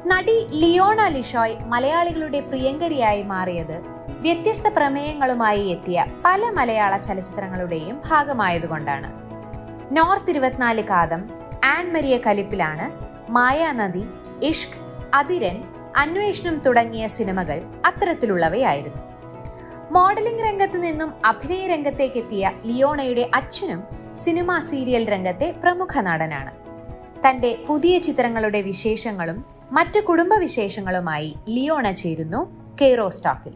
നടി ലിയോണ ലിഷോയ് മലയാളികളുടെ പ്രിയങ്കരിയായി മാറിയത് വ്യത്യസ്ത പ്രമേയങ്ങളുമായി എത്തിയ പല മലയാള ചലച്ചിത്രങ്ങളുടെയും ഭാഗമായതുകൊണ്ടാണ് നോർത്ത് ഇരുപത്തിനാല് കാതം ആൻ മരിയ കലിപ്പിലാണ് മായാനദി ഇഷ്ക് അതിരൻ അന്വേഷണം തുടങ്ങിയ സിനിമകൾ അത്തരത്തിലുള്ളവയായിരുന്നു മോഡലിംഗ് രംഗത്ത് നിന്നും അഭിനയ രംഗത്തേക്കെത്തിയ ലിയോണയുടെ അച്ഛനും സിനിമാ സീരിയൽ രംഗത്തെ പ്രമുഖ നടനാണ് തന്റെ പുതിയ ചിത്രങ്ങളുടെ വിശേഷങ്ങളും മറ്റു കുടുംബ വിശേഷങ്ങളുമായി ലിയോണ ചേരുന്നു കെയ്റോ സ്റ്റോക്കിൽ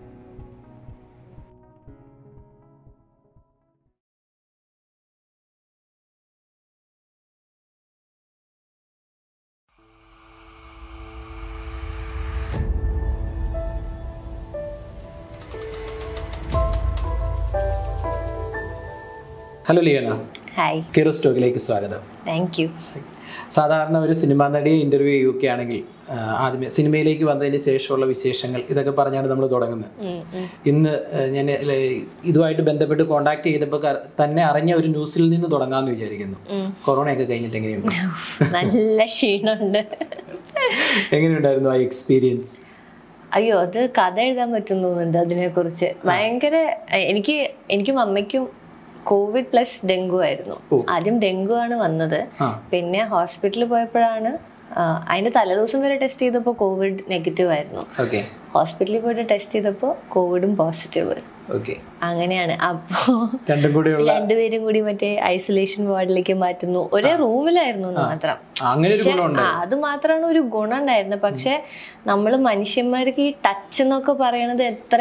ഹലോ ലിയണ ഹായ് കെറോ സ്റ്റോക്കിലേക്ക് സ്വാഗതം താങ്ക് യു സാധാരണ ഒരു സിനിമാ നടിയെ ഇൻ്റർവ്യൂ ചെയ്യുകയൊക്കെ ആണെങ്കിൽ ആ, ആദ്യമേ സിനിമയിലേക്ക് വന്നതിന് ശേഷമുള്ള വിശേഷങ്ങൾ ഇതൊക്കെ പറഞ്ഞാണ് നമ്മൾ തുടങ്ങുന്നത് ഇന്ന് ആ, ഞാൻ ല- ഇതുമായിട്ട് ബന്ധപ്പെട്ട് കോൺടാക്ട് ചെയ്തപ്പോൾ ക- തന്നെ അറിഞ്ഞ ഒരു ന്യൂസിൽ നിന്ന് തുടങ്ങാമെന്ന് വിചാരിക്കുന്നു കൊറോണയൊക്കെ കഴിഞ്ഞിട്ട് എങ്ങനെയുണ്ട് നല്ല ക്ഷീണമുണ്ട് എങ്ങനെയുണ്ടായിരുന്നു ആ എക്സ്പീരിയൻസ് അയ്യോ അത് കഥ എഴുതാൻ പറ്റും തോന്നുന്നുണ്ട് അതിനെ കുറിച്ച് ഭയങ്കര എനിക്ക് എനിക്കും അമ്മയ്ക്കും കോവിഡ് പ്ലസ് ഡെങ്കു ആയിരുന്നു ആദ്യം ഡെങ്കു ആണ് വന്നത് ആ. പിന്നെ ഹോസ്പിറ്റലിൽ പോയപ്പോഴാണ് ആ, അതിന്റെ തലേദിവസം വരെ ടെസ്റ്റ് ചെയ്തപ്പോൾ കോവിഡ് നെഗറ്റീവ് ആയിരുന്നു ഓക്കെ ഹോസ്പിറ്റലിൽ പോയിട്ട് ടെസ്റ്റ് ചെയ്തപ്പോൾ കോവിഡും പോസിറ്റീവ് ഓക്കെ അങ്ങനെയാണ് അപ്പോൾ രണ്ടും കൂടിയുള്ള രണ്ടുപേരും കൂടി മറ്റേ ഐസൊലേഷൻ വാർഡിലേക്ക് മാറ്റുന്നു ഒരേ റൂമിലായിരുന്നു എന്ന് മാത്രം ആ, അങ്ങനെ ഒരു പക്ഷെ, ഗുണമുണ്ട് ആ, അത് മാത്രമാണ് ഒരു ഗുണം ഉണ്ടായിരുന്നത് പക്ഷെ നമ്മൾ മനുഷ്യന്മാർക്ക് ഈ ടച്ച് എന്നൊക്കെ പറയണത് എത്ര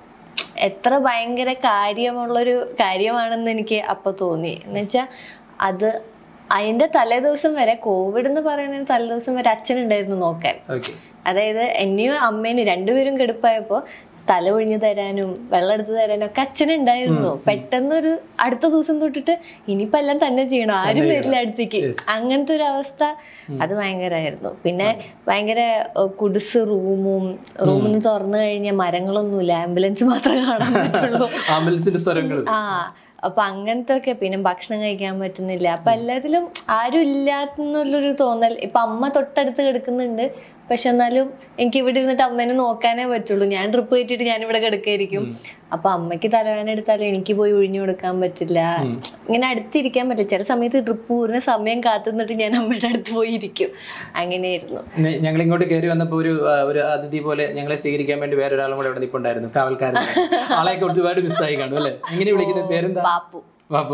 എത്ര ഭയങ്കര കാര്യമുള്ളൊരു കാര്യമാണെന്ന് എനിക്ക് അപ്പൊ തോന്നി എന്നുവെച്ചാ അത് അതിന്റെ തലേദിവസം വരെ കോവിഡ് എന്ന് പറയുന്നതിന് തലേദിവസം വരെ അച്ഛനുണ്ടായിരുന്നു നോക്കാൻ ഓക്കെ അതായത് എന്നെയും അമ്മേനും രണ്ടുപേരും കെടുപ്പായപ്പോ തല ഒഴിഞ്ഞു തരാനും വെള്ളം എടുത്തു തരാനും ഒക്കെ അച്ഛനുണ്ടായിരുന്നു പെട്ടെന്നൊരു അടുത്ത ദിവസം തൊട്ടിട്ട് ഇനിയിപ്പോ എല്ലാം തന്നെ ചെയ്യണം ആരും വരില്ല അടുത്തേക്ക് അങ്ങനത്തെ ഒരു അവസ്ഥ അത് ഭയങ്കരമായിരുന്നു പിന്നെ ഭയങ്കര ഏഹ്, കുടിസ് റൂമും റൂമിൽ നിന്ന് തുറന്നു കഴിഞ്ഞാൽ മരങ്ങളൊന്നുമില്ല ആംബുലൻസ് മാത്രമേ കാണാൻ പറ്റുള്ളൂ ആംബുലൻസിന്റെ സ്വരങ്ങൾ ആ അപ്പൊ അങ്ങനത്തെ ഒക്കെ പിന്നെ ഭക്ഷണം കഴിക്കാൻ പറ്റുന്നില്ല അപ്പൊ എല്ലാത്തിലും ആരും ഇല്ലാന്നുള്ളൊരു തോന്നൽ ഇപ്പൊ അമ്മ തൊട്ടടുത്ത് കിടക്കുന്നുണ്ട് പക്ഷെ എന്നാലും എനിക്ക് ഇവിടെ ഇരുന്നിട്ട് അമ്മേനെ നോക്കാനേ പറ്റുള്ളൂ ഞാൻ ട്രിപ്പ് കയറ്റിട്ട് ഞാൻ ഇവിടെ കിടക്കായിരിക്കും അപ്പൊ അമ്മയ്ക്ക് തലവേദന എടുത്താലും എനിക്ക് പോയി ഒഴിഞ്ഞു കൊടുക്കാൻ പറ്റില്ല ഇങ്ങനെ അടുത്തിരിക്കാൻ പറ്റില്ല ചില സമയത്ത് ട്രിപ്പ് പൂർണ്ണ സമയം കാത്തുനിന്നിട്ട് ഞാൻ അമ്മയുടെ അടുത്ത് പോയി ഇരിക്കും അങ്ങനെയായിരുന്നു ഞങ്ങൾ ഇങ്ങോട്ട് കയറി വന്നപ്പോൾ ഒരു ആ, ഒരു അതിഥി പോലെ ഞങ്ങളെ സ്വീകരിക്കാൻ വേണ്ടി വേറെ ഒരാളും കൂടെ ഇവിടെ നിൽപ്പുണ്ടായിരുന്നു കാവൽക്കാരൻ ആളെയൊക്കെ ഒരുപാട് മിസ്സായി കാണും അല്ലേ എങ്ങനെ വിളിക്കുന്നത് പേരെന്താ പാപ്പു ബാബു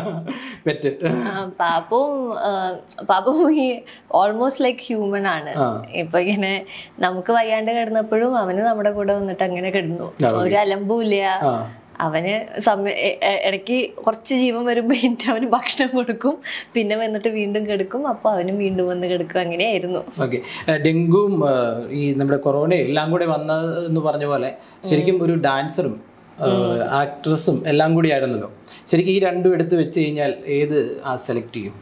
പെറ്റ് ആ, പാപ്പും ആ, പാപ്പും ഈ ഓൾമോസ്റ്റ് ലൈക്ക് ഹ്യൂമൻ ആണ് ആ. ഇപ്പൊ ഇങ്ങനെ നമുക്ക് വയ്യാണ്ട് കിടന്നപ്പോഴും അവന് നമ്മുടെ കൂടെ വന്നിട്ട് അങ്ങനെ കിടന്നു ഒരു അലമ്പുമില്ല ആ അവന് സമയ എ- എ- ഇടയ്ക്ക് കുറച്ച് ജീവൻ വരുമ്പോ എനിക്ക് അവന് ഭക്ഷണം കൊടുക്കും പിന്നെ വന്നിട്ട് വീണ്ടും കിടക്കും അപ്പൊ അവനും വീണ്ടും വന്ന് കിടക്കും അങ്ങനെയായിരുന്നു ഓക്കെ ഡെങ്കുവും ആ, ഈ നമ്മുടെ കൊറോണയും എല്ലാം കൂടെ വന്നത് എന്ന് പറഞ്ഞ പോലെ ശരിക്കും ഒരു ഡാൻസറും ആക്ട്രസും എല്ലാം കൂടി ആയിരുന്നല്ലോ ശരിക്കും ഈ രണ്ടും എടുത്ത് വെച്ച് കഴിഞ്ഞാൽ ഏത് ആ സെലക്ട് ചെയ്യും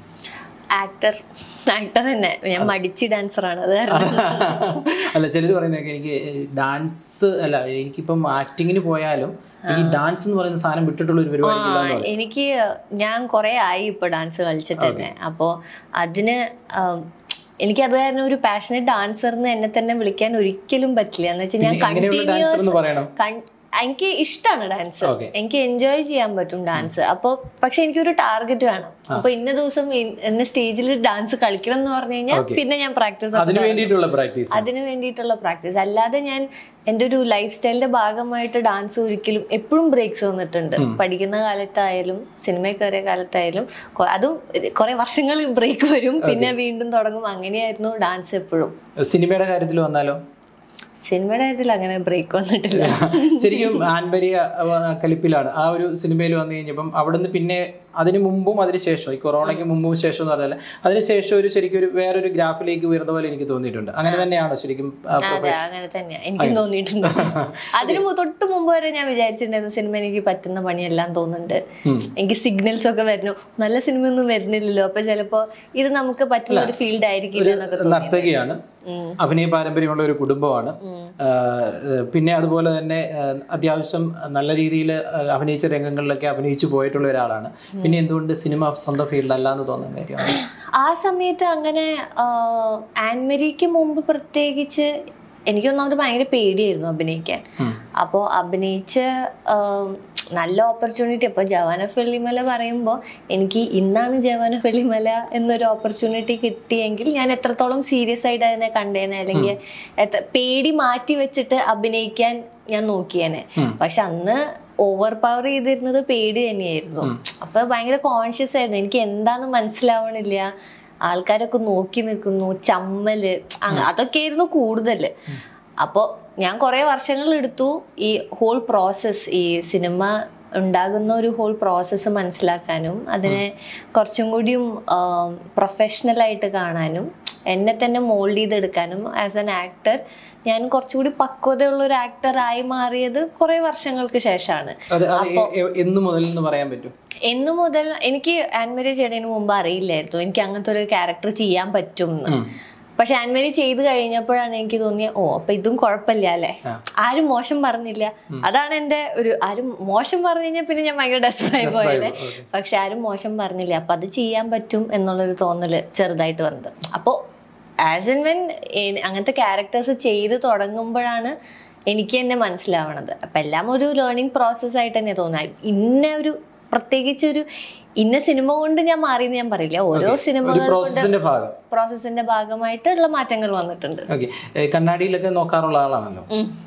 ആക്ടർ ആക്ടർ തന്നെ ഞാൻ മടിച്ചി ഡാൻസറാണ് അത് കാരണം അല്ല ചിലർ പറയുന്നതൊക്കെ എനിക്ക് ഡാൻസ് അല്ല എനിക്കിപ്പം ആക്ടിങ്ങിന് പോയാലും ഈ ഡാൻസ് എന്ന് പറയുന്ന സാധനം വിട്ടിട്ടുള്ള ഒരു പരിപാടി ഇല്ല എന്ന് പറയും. എനിക്ക് ഞാൻ കുറെ ആയി ഇപ്പൊ ഡാൻസ് കളിച്ചിട്ട് തന്നെ അപ്പോ അതിന് ആം, എനിക്ക് അത് കാരണം ഒരു പാഷനറ്റ് ഡാൻസർ എന്ന് എന്നെ തന്നെ വിളിക്കാൻ ഒരിക്കലും പറ്റില്ല എന്ന് വെച്ചാൽ ഞാൻ എങ്ങനെയുള്ള ഡാൻസർ എന്ന് പറയണം കണ്ടിന്യൂസ് എനിക്ക് ഇഷ്ടമാണ് ഡാൻസ് Okay. എനിക്ക് എൻജോയ് ചെയ്യാൻ പറ്റും ഡാൻസ് അപ്പോൾ പക്ഷെ എനിക്കൊരു ടാർഗറ്റ് വേണം അപ്പൊ ഇന്ന ദിവസം ഇ- ഇന്ന സ്റ്റേജിൽ ഡാൻസ് കളിക്കണം എന്ന് പറഞ്ഞു കഴിഞ്ഞാൽ പിന്നെ ഞാൻ പ്രാക്ടീസ് അതിന് വേണ്ടിയിട്ടുള്ള പ്രാക്ടീസ് അതിന് വേണ്ടിയിട്ടുള്ള പ്രാക്ടീസ് അല്ലാതെ ഞാൻ എൻ്റെ ഒരു ലൈഫ് സ്റ്റൈലിന്റെ ഭാഗമായിട്ട് ഡാൻസ് ഒരിക്കലും എപ്പോഴും ബ്രേക്സ് വന്നിട്ടുണ്ട് പഠിക്കുന്ന കാലത്തായാലും സിനിമയിൽ കയറിയ കാലത്തായാലും കൊ- അതും കുറെ വർഷങ്ങൾ ബ്രേക്ക് വരും പിന്നെ വീണ്ടും തുടങ്ങും അങ്ങനെയായിരുന്നു ഡാൻസ് എപ്പോഴും സിനിമയുടെ കാര്യത്തിൽ വന്നാലോ സിനിമയുടെ കാര്യത്തിൽ അങ്ങനെ ബ്രേക്ക് വന്നിട്ടില്ല ശരിക്കും ആൻബരിയ അവ- കലിപ്പിലാണ് ആ ഒരു സിനിമയിൽ വന്നു കഴിഞ്ഞപ്പം അവിടുന്ന് പിന്നെ അതിന് മുമ്പും അതിന് ശേഷം ഈ കൊറോണയ്ക്ക് മുമ്പും ശേഷം എന്ന് പറഞ്ഞാൽ അതിന് ശേഷം ഒരു ശരിക്കും ഒരു വേറൊരു ഗ്രാഫിലേക്ക് ഉയർന്ന പോലെ എനിക്ക് തോന്നിയിട്ടുണ്ട് അങ്ങനെ തന്നെയാണോ ശരിക്കും ആ, അതെ അങ്ങനെ തന്നെയാ എനിക്കും തോന്നിയിട്ടുണ്ട് അതിന് മു- തൊട്ട് മുമ്പ് വരെ ഞാൻ വിചാരിച്ചിട്ടുണ്ടായിരുന്നു സിനിമ എനിക്ക് പറ്റുന്ന പണിയെല്ലാം തോന്നുന്നുണ്ട് എനിക്ക് സിഗ്നൽസ് ഒക്കെ വരുന്നു നല്ല സിനിമ ഒന്നും വരുന്നില്ലല്ലോ അപ്പൊ ചിലപ്പോ ഇത് നമുക്ക് പറ്റുന്ന ഒരു ഫീൽഡ് ആയിരിക്കില്ല എന്നൊക്കെ തോന്നി നർത്തകിയാണ് അഭിനയ പാരമ്പര്യമുള്ള ഒരു കുടുംബമാണ് ആ, പിന്നെ അതുപോലെ തന്നെ ആ, അത്യാവശ്യം നല്ല രീതിയിൽ അഭിനയിച്ച രംഗങ്ങളിലൊക്കെ അഭിനയിച്ചു പോയിട്ടുള്ള ഒരാളാണ് പിന്നെ എന്തുകൊണ്ട് സിനിമ സ്വന്തം ഫീൽഡ് അല്ല എന്ന് തോന്നുന്ന കാര്യമാണ് ആ സമയത്ത് അങ്ങനെ ആൻമരിക്ക് മുമ്പ് പ്രത്യേകിച്ച് എനിക്കൊന്നാമത് ഭയങ്കര പേടിയായിരുന്നു അഭിനയിക്കാൻ ഉം. അപ്പോൾ അഭിനയിച്ച് ആം, നല്ല ഓപ്പർച്യൂണിറ്റി അപ്പോൾ ജവാന വെള്ളിമല പറയുമ്പോൾ എനിക്ക് ഇന്നാണ് ജവാന വെള്ളിമല എന്നൊരു ഓപ്പർച്യൂണിറ്റി കിട്ടിയെങ്കിൽ ഞാൻ എത്രത്തോളം സീരിയസ് ആയിട്ട് അതിനെ കണ്ടേനെ അല്ലെങ്കിൽ എത്ര പേടി മാറ്റി വെച്ചിട്ട് അഭിനയിക്കാൻ ഞാൻ നോക്കിയേനെ ഉം. പക്ഷെ അന്ന് ഓവർ പവർ ചെയ്തിരുന്നത് പേടി തന്നെയായിരുന്നു അപ്പൊ ഭയങ്കര കോൺഷ്യസ് ആയിരുന്നു എനിക്ക് എന്താന്ന് മനസ്സിലാവണില്ല ആൾക്കാരൊക്കെ നോക്കി നിൽക്കുന്നു ചമ്മല് അങ്ങ- അതൊക്കെയായിരുന്നു കൂടുതൽ അപ്പോൾ ഞാൻ കുറേ വർഷങ്ങൾ എടുത്തു ഈ ഹോൾ പ്രോസസ്സ് ഈ സിനിമ ഉണ്ടാകുന്ന ഒരു ഹോൾ പ്രോസസ്സ് മനസ്സിലാക്കാനും അതിനെ കുറച്ചും കൂടിയും പ്രൊഫഷണൽ ആയിട്ട് കാണാനും എന്നെ തന്നെ മോൾഡ് ചെയ്തെടുക്കാനും ആസ് എൻ ആക്ടർ ഞാൻ കുറച്ചുകൂടി പക്വതയുള്ള ഒരു ആക്ടർ ആയി മാറിയത് കുറെ വർഷങ്ങൾക്ക് ശേഷമാണ് അത് അത് എ- എ- എന്ന് മുതൽ എന്ന് പറയാൻ പറ്റും എന്നു മുതൽ എനിക്ക് ആൻമേരി ചെയ്യണതിന് മുമ്പ് അറിയില്ലായിരുന്നു എനിക്ക് അങ്ങനത്തെ ഒരു ക്യാരക്ടർ ചെയ്യാൻ പറ്റും എന്ന് ഉം. പക്ഷെ ആൻമേരി ചെയ്ത് കഴിഞ്ഞപ്പോഴാണ് എനിക്ക് തോന്നിയത് ഓ അപ്പൊ ഇതും കുഴപ്പമില്ല അല്ലേ ആ. ആരും മോശം പറഞ്ഞില്ല അതാണ് എന്റെ ഒരു ആരും മോശം പറഞ്ഞു കഴിഞ്ഞാൽ പിന്നെ ഞാൻ ഭയങ്കര ഡെസ്പായി പോയത് okay. പക്ഷെ ആരും മോശം പറഞ്ഞില്ല അപ്പൊ അത് ചെയ്യാൻ പറ്റും എന്നുള്ളൊരു തോന്നല് ചെറുതായിട്ട് വന്നത് അപ്പോൾ ആസ് എൻ വെൻ അങ്ങനത്തെ ക്യാരക്ടേഴ്സ് ചെയ്ത് തുടങ്ങുമ്പോഴാണ് എനിക്ക് തന്നെ മനസ്സിലാവണത് അപ്പൊ എല്ലാം ഒരു ലേണിംഗ് പ്രോസസ് ആയിട്ട് തന്നെ തോന്നാം ഇന്ന ഒരു പ്രത്യേകിച്ച് ഒരു ഇന്ന സിനിമ കൊണ്ട് ഞാൻ മാറിയെന്ന് ഞാൻ പറയില്ല ഓരോ ഒരു സിനിമകൾ കൊണ്ട് പ്രോസസ്സിന്റെ ഭാഗം പ്രോസസ്സിന്റെ ഭാഗമായിട്ടുള്ള മാറ്റങ്ങൾ വന്നിട്ടുണ്ട് ഓക്കെ കണ്ണാടിയിലൊക്കെ നോക്കാറുള്ള ആളാണല്ലോ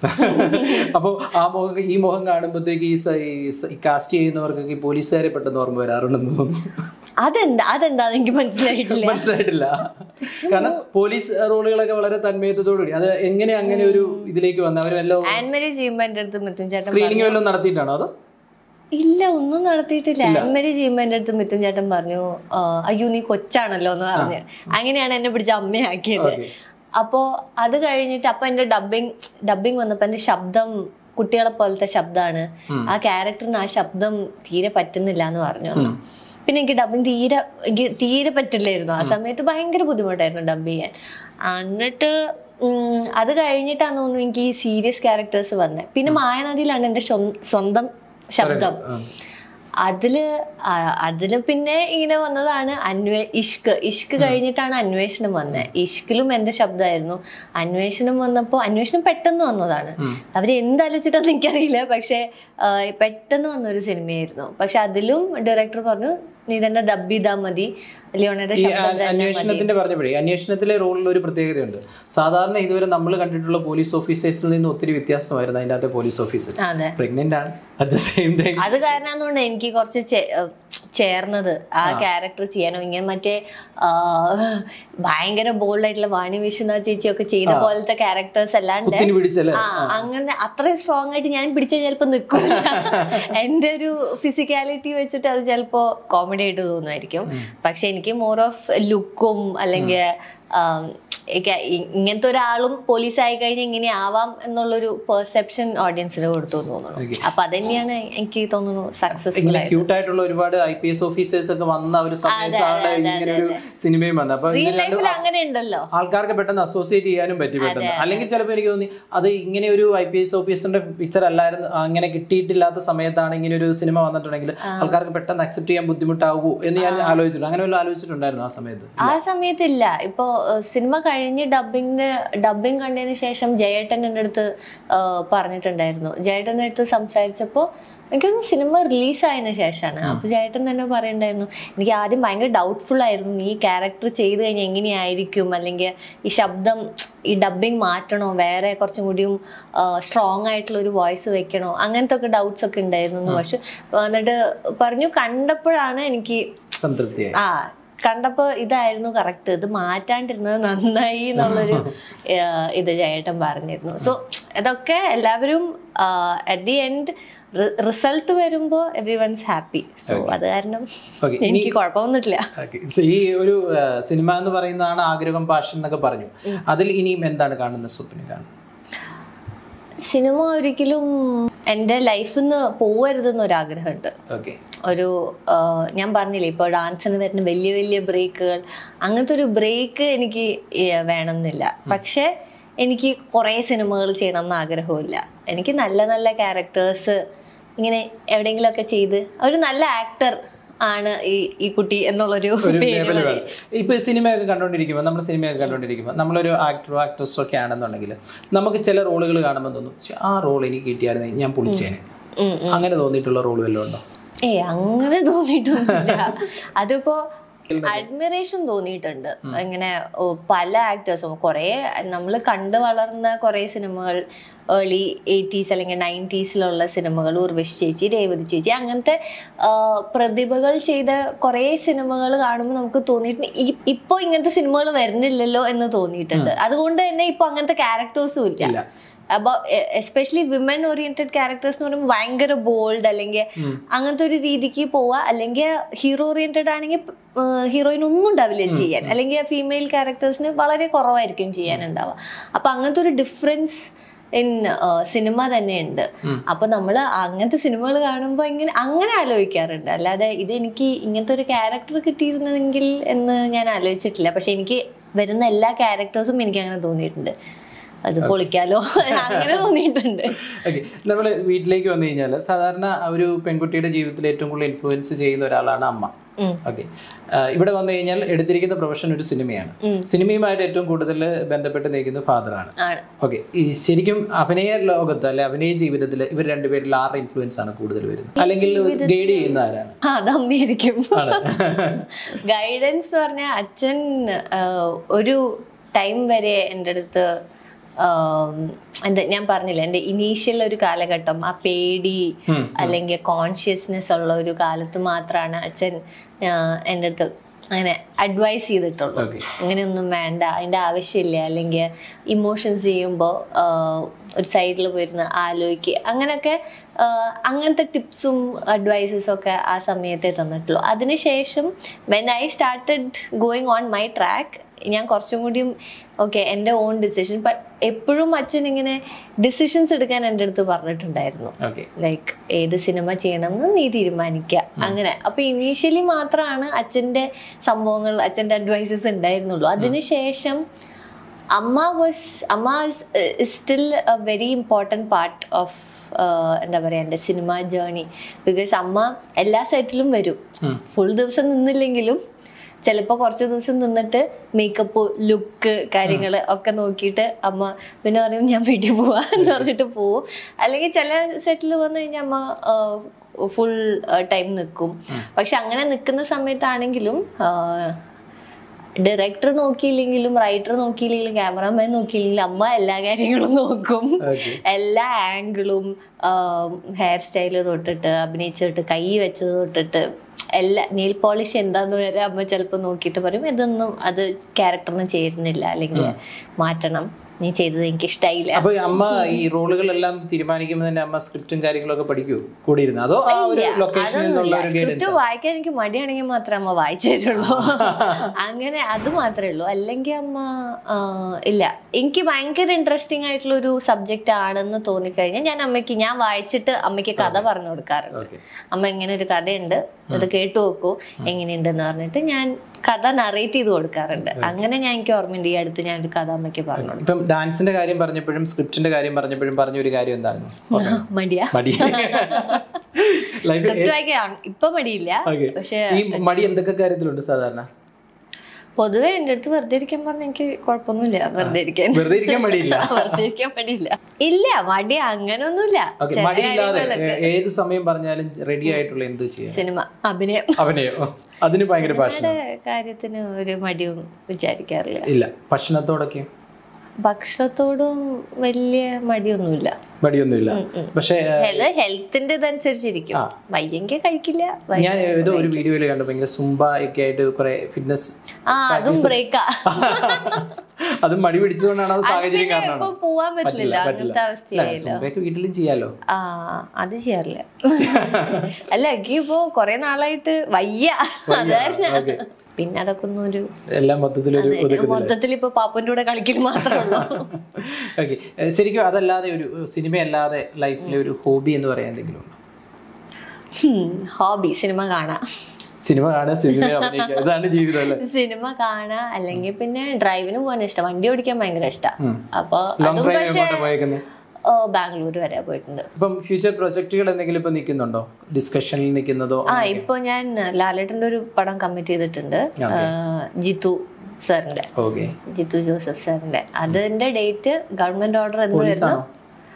അപ്പോൾ ആ മുഖം ഈ മുഖം കാണുമ്പോഴത്തേക്ക് ഈ സ- ഈ സ- ഈ കാസ്റ്റ് ചെയ്യുന്നവർക്കൊക്കെ ഈ പോലീസുകാരെ പെട്ടെന്ന് ഓർമ്മ വരാറുണ്ടെന്ന് തോന്നുന്നു അതെന്താ അതെന്താന്ന് എനിക്ക് മനസ്സിലായിട്ടില്ല മനസ്സിലായിട്ടില്ല കാരണം പോലീസ് റോളുകളൊക്കെ വളരെ തന്മയത്തോടുകൂടി അത് എങ്ങനെ അങ്ങനെ ഒരു ഇതിലേക്ക് വന്ന അവർ വല്ല ആൻമരി ചെയ്യുമ്പോ എന്റെ അടുത്ത് മിഥുൻ ചേട്ടൻ സ്ക്രീനിങ് വല്ലതും നടത്തിയിട്ടാണോ അതോ ഇല്ല ഒന്നും നടത്തിയിട്ടില്ല ആൻമരി ചെയ്യുമ്പോ എന്റെ അടുത്ത് മിഥുൻ ചേട്ടൻ പറഞ്ഞു "ആ, അയ്യോ നീ കൊച്ചാണല്ലോ എന്ന് പറഞ്ഞ് അങ്ങനെയാണ് എന്നെ പിടിച്ച അമ്മയാക്കിയത് ഓക്കെ അപ്പോ അത് കഴിഞ്ഞിട്ട് അപ്പൊ എന്റെ ഡബിങ് ഡബിങ് വന്നപ്പോ എന്റെ ശബ്ദം കുട്ടികളെ പോലത്തെ ശബ്ദമാണ് ആ ക്യാരക്ടറിന് ആ ശബ്ദം തീരെ പറ്റുന്നില്ല എന്ന് പറഞ്ഞു അന്ന്. പിന്നെ എനിക്ക് ഡബിങ് തീരെ എനിക്ക് തീരെ പറ്റില്ലായിരുന്നു ആ സമയത്ത് ഭയങ്കര ബുദ്ധിമുട്ടായിരുന്നു ഡബ് ചെയ്യാൻ എന്നിട്ട് ഉം, അത് കഴിഞ്ഞിട്ടാന്ന് തോന്നുന്നു എനിക്ക് ഈ സീരിയസ് ക്യാരക്ടേഴ്സ് വന്നത് പിന്നെ മായാനദിയിലാണ് എന്റെ സ്വ- സ്വന്തം ശബ്ദം അതില് ആ, അതില് പിന്നെ ഇങ്ങനെ വന്നതാണ് അന്വേ ഇഷ്ക് ഇഷ്ക് കഴിഞ്ഞിട്ടാണ് അന്വേഷണം വന്നത് ഇഷ്കിലും എന്റെ ശബ്ദമായിരുന്നു അന്വേഷണം വന്നപ്പോൾ അന്വേഷണം പെട്ടെന്ന് വന്നതാണ് അവര് എന്താലോചിച്ചിട്ടെന്ന് എനിക്കറിയില്ല പക്ഷെ ആ, പെട്ടെന്ന് വന്ന ഒരു സിനിമയായിരുന്നു പക്ഷെ അതിലും ഡയറക്ടർ പറഞ്ഞു നീ തന്നെ ഡബ് ചെയ്താൽ മതി ലിയോണയുടെ ഈ ശബ്ദം അ- തന്നെ മതി അന്വേഷണത്തിന്റെ പറഞ്ഞപ്പോഴേ അന്വേഷണത്തിലെ റോളിൽ ഒരു പ്രത്യേകതയുണ്ട് സാധാരണ ഇതുവരെ നമ്മൾ കണ്ടിട്ടുള്ള പോലീസ് ഓഫീസേഴ്സിൽ നിന്ന് ഒത്തിരി വ്യത്യാസമായിരുന്നു അതിൻ്റെ അകത്തെ പോലീസ് ഓഫീസർ അതെ പ്രഗ്നന്റ് ആണ് അറ്റ് ദ സെയിം ടൈം അത് കാരണമാണ് എനിക്ക് കുറച്ച് ചേ- ഏഹ് ചേർന്നത് ആ ക്യാരക്ടർ ചെയ്യാനോ ഇങ്ങനെ മറ്റേ ആ, ഭയങ്കര ബോൾഡ് ആയിട്ടുള്ള വാണി വിശ്വനാഥ് ചേച്ചിയൊക്കെ ചെയ്ത പോലത്തെ ക്യാരക്ടേഴ്സ് അല്ലാണ്ട് കുത്തിന് പിടിച്ചല്ലേ ആ അങ്ങനെ അത്രയും സ്ട്രോങ് ആയിട്ട് ഞാൻ പിടിച്ച ചിലപ്പോ നിൽക്കും എന്റെ ഒരു ഫിസിക്കാലിറ്റി വെച്ചിട്ട് അത് ചിലപ്പോ കോമഡി ആയിട്ട് തോന്നുമായിരിക്കും പക്ഷെ എനിക്ക് മോർ ഓഫ് ലുക്കും അല്ലെങ്കിൽ ഇക- ഇ- ഇങ്ങനത്തെ ഒരാളും പോലീസ് ആയി കഴിഞ്ഞാൽ ഇങ്ങനെ ആവാം എന്നുള്ളൊരു പെർസെപ്ഷൻ ഓഡിയൻസിന് കൊടുത്തു എന്ന് തോന്നുന്നു Okay. അപ്പൊ അതന്നെയാണ് എനിക്ക് തോന്നുന്നു സക്സസ്ഫുൾ ഇങ്ങനെ ആയത് ക്യൂട്ട് ആയിട്ടുള്ള ഒരുപാട് ഐ പി എസ് ഓഫീസേഴ്സ് ഒക്കെ വന്ന ഒരു സമയത്താണ് ഇങ്ങനെ ഒരു സിനിമയും വന്നത് അപ്പൊ റിയൽ ഇത് രണ്ട് ലൈഫിൽ അങ്ങനെ ഉണ്ടല്ലോ ആൾക്കാർക്ക് പെട്ടെന്ന് അസോസിയേറ്റ് ചെയ്യാനും പറ്റി പെട്ടെന്ന് അല്ലെങ്കിൽ ചിലപ്പോൾ എനിക്ക് തോന്നി അത് ഇങ്ങനെ ഒരു ഐ പി എസ് ഓഫീസറിന്റെ പിക്ചർ അല്ലായിരുന്നു അങ്ങനെ കിട്ടിയിട്ടില്ലാത്ത സമയത്താണ് ഇങ്ങനെ ഒരു സിനിമ വന്നിട്ടുണ്ടെങ്കിൽ ആൾക്കാർക്ക് പെട്ടെന്ന് അക്സെപ്റ്റ് ചെയ്യാൻ ബുദ്ധിമുട്ടാവൂ എന്ന് ഞാൻ ആലോചിച്ചിട്ടുണ്ട് അങ്ങനെ വല്ല ആലോചിച്ചിട്ടുണ്ടായിരുന്നു ആ സമയത്ത് ആ സമയത്തില്ല ഇപ്പോ ഏഹ്, സിനിമ കഴിഞ്ഞ് ഡബിങ്ങിന് ഡബിങ് കണ്ടതിന് ശേഷം ജയേട്ടൻ എൻ്റെ അടുത്ത് ഏഹ്, പറഞ്ഞിട്ടുണ്ടായിരുന്നു ജയേട്ടൻ്റെ അടുത്ത് സംസാരിച്ചപ്പോൾ എനിക്കൊന്ന് സിനിമ റിലീസായതിനു ശേഷമാണ് അപ്പൊ ജയേട്ടൻ തന്നെ പറയണ്ടായിരുന്നു എനിക്ക് ആദ്യം ഭയങ്കര ഡൗട്ട്ഫുൾ ആയിരുന്നു നീ ക്യാരക്ടർ ചെയ്ത് കഴിഞ്ഞാൽ എങ്ങനെയായിരിക്കും അല്ലെങ്കിൽ ഈ ശബ്ദം ഈ ഡബിങ് മാറ്റണോ വേറെ കുറച്ചും കൂടിയും സ്ട്രോങ് ആയിട്ടുള്ള ഒരു വോയിസ് വെക്കണോ അങ്ങനത്തെ ഒക്കെ ഡൗട്ട്സ് ഒക്കെ ഉണ്ടായിരുന്നു പക്ഷെ എന്നിട്ട് പറഞ്ഞു കണ്ടപ്പോഴാണ് എനിക്ക് സംതൃപ്തിയായി ആ കണ്ടപ്പോ ഇതായിരുന്നു കറക്റ്റ് ഇത് മാറ്റാണ്ടിരുന്നത് നന്നായി എന്നുള്ളൊരു ഏഹ്, ഇത് ജയേട്ടൻ പറഞ്ഞിരുന്നു സോ ഇതൊക്കെ എല്ലാവരും അറ്റ് ദി എൻഡ് റിസൾട്ട് വരുമ്പോ എവ്രി വൺസ് ഹാപ്പി സോ അത് കാരണം Okay. എനിക്ക് കുഴപ്പമൊന്നുമില്ല Okay. So, ഈ ഒരു ആ, സിനിമ എന്ന് പറയുന്നതാണ് ആഗ്രഹം പാഷൻ എന്നൊക്കെ പറഞ്ഞു അതിൽ ഇനിയും എന്താണ് കാണുന്നത് സ്വപ്നം കാണുന്നത് സിനിമ ഒരിക്കലും എൻ്റെ ലൈഫിൽ നിന്ന് പോവരുതെന്ന് ഒരാഗ്രഹമുണ്ട് ഓക്കെ ഒരു ആ, ഞാൻ പറഞ്ഞില്ലേ ഇപ്പോൾ ഡാൻസിന് വരുന്ന വലിയ വലിയ ബ്രേക്കുകൾ അങ്ങനത്തെ ഒരു ബ്രേക്ക് എനിക്ക് ഈ വേണമെന്നില്ല പക്ഷെ എനിക്ക് കുറേ സിനിമകൾ ചെയ്യണം എന്ന് ആഗ്രഹമില്ല എനിക്ക് നല്ല നല്ല ക്യാരക്ടേഴ്സ് ഇങ്ങനെ എവിടെയെങ്കിലുമൊക്കെ ചെയ്ത് ഒരു നല്ല ആക്ടർ ആണ് ഈ ഈ കുട്ടി എന്നുള്ളൊരു ഒരു പേര് ലേബൽ മതി വേണം ഇപ്പൊ സിനിമയൊക്കെ കണ്ടുകൊണ്ടിരിക്കുമ്പോൾ നമ്മൾ സിനിമയൊക്കെ കണ്ടുകൊണ്ടിരിക്കുമ്പോൾ നമ്മളൊരു ആക്ടറോ ആക്ട്രസോ ഒക്കെ ആണെന്നുണ്ടെങ്കിൽ നമുക്ക് ചില റോളുകൾ കാണുമ്പോൾ തോന്നും "ശ്ശെ, ആ റോൾ എനിക്ക് കിട്ടിയായിരുന്നെങ്കിൽ ഞാൻ പൊളിച്ചേനെ ഉം, അങ്ങനെ തോന്നിയിട്ടുള്ള റോൾ വല്ലതും ഉണ്ടോ ഏ അങ്ങനെ തോന്നിയിട്ടൊന്നുമില്ല അതിപ്പോ അഡ്മിറേഷൻ തോന്നിയിട്ടുണ്ട് ഇങ്ങനെ ഓ, പല ആക്ടേഴ്സും കുറേ നമ്മൾ കണ്ടു വളർന്ന കുറേ സിനിമകൾ ഏർലി എയ്റ്റീസ് അല്ലെങ്കിൽ നയൻറ്റീസിലുള്ള സിനിമകൾ ഉർവശി ചേച്ചി രേവതി ചേച്ചി അങ്ങനത്തെ ആ, പ്രതിഭകൾ ചെയ്ത കുറേ സിനിമകൾ കാണുമ്പോൾ നമുക്ക് തോന്നിയിട്ടുണ്ട് ഇ- ഇപ്പൊ ഇങ്ങനത്തെ സിനിമകൾ വരുന്നില്ലല്ലോ എന്ന് തോന്നിയിട്ടുണ്ട് അതുകൊണ്ട് തന്നെ ഇപ്പൊ അങ്ങനത്തെ ക്യാരക്ടേഴ്സും ഇല്ല ഇല്ല അപ്പൊ എസ്പെഷ്യലി വിമൻ ഓറിയന്റഡ് ക്യാരക്ടേഴ്സ് എന്ന് പറയുമ്പോൾ ഭയങ്കര ബോൾഡ് അല്ലെങ്കിൽ അങ്ങനത്തെ ഒരു രീതിക്ക് പോവാ അല്ലെങ്കിൽ ഹീറോ ഓറിയന്റഡ് ആണെങ്കിൽ ഹീറോയിൻ ഒന്നും ഉണ്ടാവില്ല ചെയ്യാൻ അല്ലെങ്കിൽ ഫീമെയിൽ ക്യാരക്ടേഴ്സിന് വളരെ കുറവായിരിക്കും ചെയ്യാനുണ്ടാവുക അപ്പൊ അങ്ങനത്തെ ഒരു ഡിഫറൻസ് ഇൻ സിനിമ തന്നെ ഉണ്ട് അപ്പൊ നമ്മൾ അങ്ങനത്തെ സിനിമകൾ കാണുമ്പോൾ ഇങ്ങനെ അങ്ങനെ ആലോചിക്കാറുണ്ട് അല്ലാതെ ഇത് എനിക്ക് ഇങ്ങനത്തെ ഒരു ക്യാരക്ടർ കിട്ടിയിരുന്നെങ്കിൽ എന്ന് ഞാൻ ആലോചിച്ചിട്ടില്ല പക്ഷെ എനിക്ക് വരുന്ന എല്ലാ ക്യാരക്ടേഴ്സും എനിക്ക് അങ്ങനെ തോന്നിയിട്ടുണ്ട് അത് പൊളിക്കാലോ അങ്ങനെ തോന്നിയിട്ടുണ്ട് ഓക്കെ നമ്മൾ വീട്ടിലേക്ക് വന്നു കഴിഞ്ഞാൽ സാധാരണ ഒരു പെൺകുട്ടിയുടെ ജീവിതത്തിൽ ഏറ്റവും കൂടുതൽ ഇൻഫ്ലുവൻസ് ചെയ്യുന്ന ഒരാളാണ് അമ്മ ഉം. ഓക്കെ ഇവിടെ വന്നു കഴിഞ്ഞാൽ എടുത്തിരിക്കുന്ന പ്രൊഫഷൻ ഒരു സിനിമയാണ് സിനിമയുമായിട്ട് ഏറ്റവും കൂടുതൽ ബന്ധപ്പെട്ട് നിൽക്കുന്നത് ഫാദറാണ് ആണ് ഓക്കെ ഈ ശരിക്കും അഭിനയ ലോകത്ത് അല്ലെ അഭിനയ ജീവിതത്തിൽ ഇവർ രണ്ടുപേരിൽ ആരുടെ ഇൻഫ്ലുവൻസ് ആണ് കൂടുതൽ വരുന്നത് അല്ലെങ്കിൽ ഗൈഡ് ചെയ്യുന്ന ആരാണ് ആ, അത് അമ്മയായിരിക്കും ആണ് ഗൈഡൻസ് എന്ന് പറഞ്ഞാൽ അച്ഛൻ ആ, ഒരു ടൈം വരെ എൻ്റെ അടുത്ത് ആം, എന്താ ഞാൻ പറഞ്ഞില്ല എൻ്റെ ഇനീഷ്യൽ ഒരു കാലഘട്ടം ആ പേടി ഉം. അല്ലെങ്കിൽ കോൺഷ്യസ്നെസ് ഉള്ള ഒരു കാലത്ത് മാത്രമാണ് അച്ഛൻ ആ, എൻ്റെ അടുത്ത് അങ്ങനെ അഡ്വൈസ് ചെയ്തിട്ടുള്ളൂ ഓക്കെ അങ്ങനെയൊന്നും വേണ്ട അതിൻ്റെ ആവശ്യമില്ല അല്ലെങ്കിൽ ഇമോഷൻസ് ചെയ്യുമ്പോൾ ഒരു സൈഡിൽ പോയിരുന്ന് ആലോചിക്കുക അങ്ങനെയൊക്കെ ആ, അങ്ങനത്തെ ടിപ്സും അഡ്വൈസസും ഒക്കെ ആ സമയത്തെ തന്നിട്ടുള്ളൂ അതിനുശേഷം when I started going on my track ഞാൻ കുറച്ചും കൂടിയും ഓക്കെ എൻ്റെ ഓൺ ഡിസിഷൻ എപ്പോഴും അച്ഛൻ ഇങ്ങനെ ഡിസിഷൻസ് എടുക്കാൻ എൻ്റെ അടുത്ത് പറഞ്ഞിട്ടുണ്ടായിരുന്നു ഓക്കെ ലൈക്ക് ഏത് സിനിമ ചെയ്യണമെന്ന് നീ തീരുമാനിക്കുക അങ്ങനെ അപ്പൊ ഇനീഷ്യലി മാത്രമാണ് അച്ഛന്റെ സംഭവങ്ങൾ അച്ഛന്റെ അഡ്വൈസസ് ഉണ്ടായിരുന്നുള്ളൂ അതിനുശേഷം അമ്മ വാസ് അമ്മ still a very important part of എന്താ പറയുക എൻ്റെ സിനിമ ജേർണി ബിക്കോസ് അമ്മ എല്ലാ സെറ്റിലും വരും ഫുൾ ദിവസം നിന്നില്ലെങ്കിലും ചിലപ്പോൾ കുറച്ച് ദിവസം നിന്നിട്ട് മേക്കപ്പ് ലുക്ക് കാര്യങ്ങൾ ഒക്കെ നോക്കിയിട്ട് അമ്മ പിന്നെ പറയും ഞാൻ വീട്ടിൽ പോവാ എന്ന് പറഞ്ഞിട്ട് പോവും അല്ലെങ്കിൽ ചില സെറ്റിൽ വന്നു കഴിഞ്ഞാൽ അമ്മ ഫുൾ ടൈം നിൽക്കും പക്ഷെ അങ്ങനെ നിൽക്കുന്ന സമയത്താണെങ്കിലും ഡയറക്ടർ നോക്കിയില്ലെങ്കിലും റൈറ്റർ നോക്കിയില്ലെങ്കിലും ക്യാമറാമാൻ നോക്കിയില്ലെങ്കിലും അമ്മ എല്ലാ കാര്യങ്ങളും നോക്കും ഓക്കെ എല്ലാ ആംഗിളും ഹെയർ സ്റ്റൈല് തൊട്ടിട്ട് അഭിനയിച്ചിട്ട് കൈ വെച്ചത് തൊട്ടിട്ട് എല്ലാ നെയിൽ പോളിഷ് എന്താന്ന് വരെ അമ്മ ചിലപ്പോൾ നോക്കിയിട്ട് പറയും ഇതൊന്നും അത് ക്യാരക്ടറിന് ചേരുന്നില്ല അല്ലെങ്കിൽ മാറ്റണം നീ ചെയ്തത് എനിക്ക് ഇഷ്ടമായില്ല അപ്പൊ ഈ അമ്മ ഈ റോളുകളെല്ലാം തീരുമാനിക്കുമ്പോൾ തന്നെ അമ്മ സ്ക്രിപ്റ്റും കാര്യങ്ങളൊക്കെ പഠിക്കൂ കൂടിയിരുന്നു അതോ ആ ഒരു ലൊക്കേഷനിൽ നിന്നുള്ള ഒരു സ്ക്രിപ്റ്റ് ഗൈഡൻസ് വായിക്കാൻ എനിക്ക് മടിയാണെങ്കിൽ മാത്രമേ അമ്മ വായിച്ചു തരുള്ളൂ അങ്ങനെ അത് മാത്രമേ ഉള്ളൂ അല്ലെങ്കിൽ അമ്മ ആ, ഇല്ല എനിക്ക് ഭയങ്കര ഇൻട്രസ്റ്റിംഗ് ആയിട്ടുള്ള ഒരു സബ്ജക്റ്റ് ആണെന്ന് തോന്നിക്കഴിഞ്ഞാൽ ഞാൻ അമ്മയ്ക്ക് ഞാൻ വായിച്ചിട്ട് അമ്മയ്ക്ക് കഥ പറഞ്ഞു കൊടുക്കാറുണ്ട് ഓക്കെ അമ്മ ഇങ്ങനെ ഒരു കഥയുണ്ട് ഇത് കേട്ടു നോക്കൂ എങ്ങനെയുണ്ടെന്ന് പറഞ്ഞിട്ട് ഞാൻ കഥ നറേറ്റ് ചെയ്ത് കൊടുക്കാറുണ്ട് അങ്ങനെ ഞാൻ എനിക്ക് ഓർമ്മയുണ്ട് ഈ അടുത്ത് ഞാൻ ഒരു കഥ അമ്മയ്ക്ക് പറഞ്ഞു കൊടുത്തു ഇപ്പം ഡാൻസിന്റെ കാര്യം പറഞ്ഞപ്പോഴും സ്ക്രിപ്റ്റിന്റെ കാര്യം പറഞ്ഞപ്പോഴും പറഞ്ഞ ഒരു കാര്യം എന്തായിരുന്നു മടിയാ മടി ലൈഫ് സ്ക്രിപ്റ്റ് വായിക്കാൻ ഇപ്പൊ മടിയില്ല ഓക്കെ പക്ഷെ ഈ മടി എന്തൊക്കെ കാര്യത്തിലുണ്ട് സാധാരണ പൊതുവെ എൻ്റെ അടുത്ത് വെറുതെ ഇരിക്കാൻ പറഞ്ഞ എനിക്ക് കുഴപ്പമൊന്നുമില്ല വെറുതെ ഇരിക്കാൻ വെറുതെ ഇരിക്കാൻ മടിയില്ല വെറുതെ ഇരിക്കാൻ മടിയില്ല ഇല്ല മടി അങ്ങനൊന്നുമില്ല ഓക്കെ ചില മടിയില്ലാതെ കാര്യങ്ങളിലൊക്കെ. ഏ- ഏത് സമയം പറഞ്ഞാലും റെഡി ആയിട്ടുള്ള എന്ത് ചെയ്യാം സിനിമ അഭിനയം അഭിനയോ അതിന് ഭയങ്കര പാഷൻ സിനിമയുടെ കാര്യത്തിന് ഒരു മടിയും വിചാരിക്കാറില്ല ഇല്ല ഭക്ഷണത്തോടൊക്കെ ഭക്ഷണത്തോടും വലിയ മടിയൊന്നുമില്ല മടിയൊന്നുമില്ല പക്ഷേ ഹെൽത്ത് ഹെൽത്തിന്റെ ഇതനുസരിച്ചിരിക്കും ആ. വയ്യെങ്കിൽ കഴിക്കില്ല വയ്യ- ഞാൻ ഏതോ ഒരു വീഡിയോയിൽ കണ്ടു ഭയങ്കര സുംബ ഒക്കെ ആയിട്ട് കുറെ ഫിറ്റ്നസ് ആ അതും ബ്രേക്കാ അത് മടി പിടിച്ചതുകൊണ്ടാണ് അത് സാഹചര്യം പിന്നെ ഇപ്പൊ കാരണമാണ് പോവാൻ പറ്റില്ല പറ്റില്ല. അങ്ങനത്തെ അവസ്ഥയായില്ല സുംബയൊക്കെ വീട്ടിലും ചെയ്യാലോ ആ അത് ചെയ്യാറില്ല അല്ല എനിക്ക് ഇപ്പോ കൊറേ നാളായിട്ട് വയ്യ അതായിരുന്നു ഓക്കെ പിന്നെ അതൊക്കെ ഒന്നും ഒരു എല്ലാം മൊത്തത്തിലൊരു ഒതുക്കുന്നില്ല മൊത്തത്തിൽ ഇപ്പൊ പാപ്പന്റെ കൂടെ കളിക്കൽ മാത്രമേ ഉള്ളൂ ഓക്കെ ശരിക്കും അതല്ലാതെ ഒരു സിനിമ അല്ലാതെ ലൈഫിലെ ഒരു ഹോബി എന്ന് പറയാൻ എന്തെങ്കിലും ഉണ്ടോ ഹോബി സിനിമ കാണാ സിനിമ കാണുക സിനിമ അഭിനയിക്കുക ഇതാണ് ജീവിതം അല്ലേ സിനിമ കാണാ അല്ലെങ്കിൽ പിന്നെ ഡ്രൈവിന് പോകാൻ ഇഷ്ടം വണ്ടി ഓടിക്കാൻ ഭയങ്കര ഇഷ്ടാ ഉം. അപ്പൊ ലോങ് അതും ഡ്രൈവ് പക്ഷെ എങ്ങോട്ടാ പോയേക്കുന്നത് ബാംഗ്ലൂർ വരെ പോയിട്ടുണ്ട് ഇപ്പം ഫ്യൂച്ചർ പ്രൊജക്ടുകൾ എന്തെങ്കിലും ഇപ്പൊ നിൽക്കുന്നുണ്ടോ ഡിസ്കഷനിൽ നിൽക്കുന്നതോ ആ ഇപ്പൊ ഞാൻ ലാലേട്ടന്റെ ഒരു പടം കമ്മിറ്റ് ചെയ്തിട്ടുണ്ട് ആ, ജിത്തു സാറിന്റെ ഓക്കെ ജിത്തു ജോസഫ് സാറിന്റെ അതിന്റെ ഡേറ്റ് ഗവൺമെന്റ് ഓർഡർ എന്ന് വരുന്നു പോലീസാണോ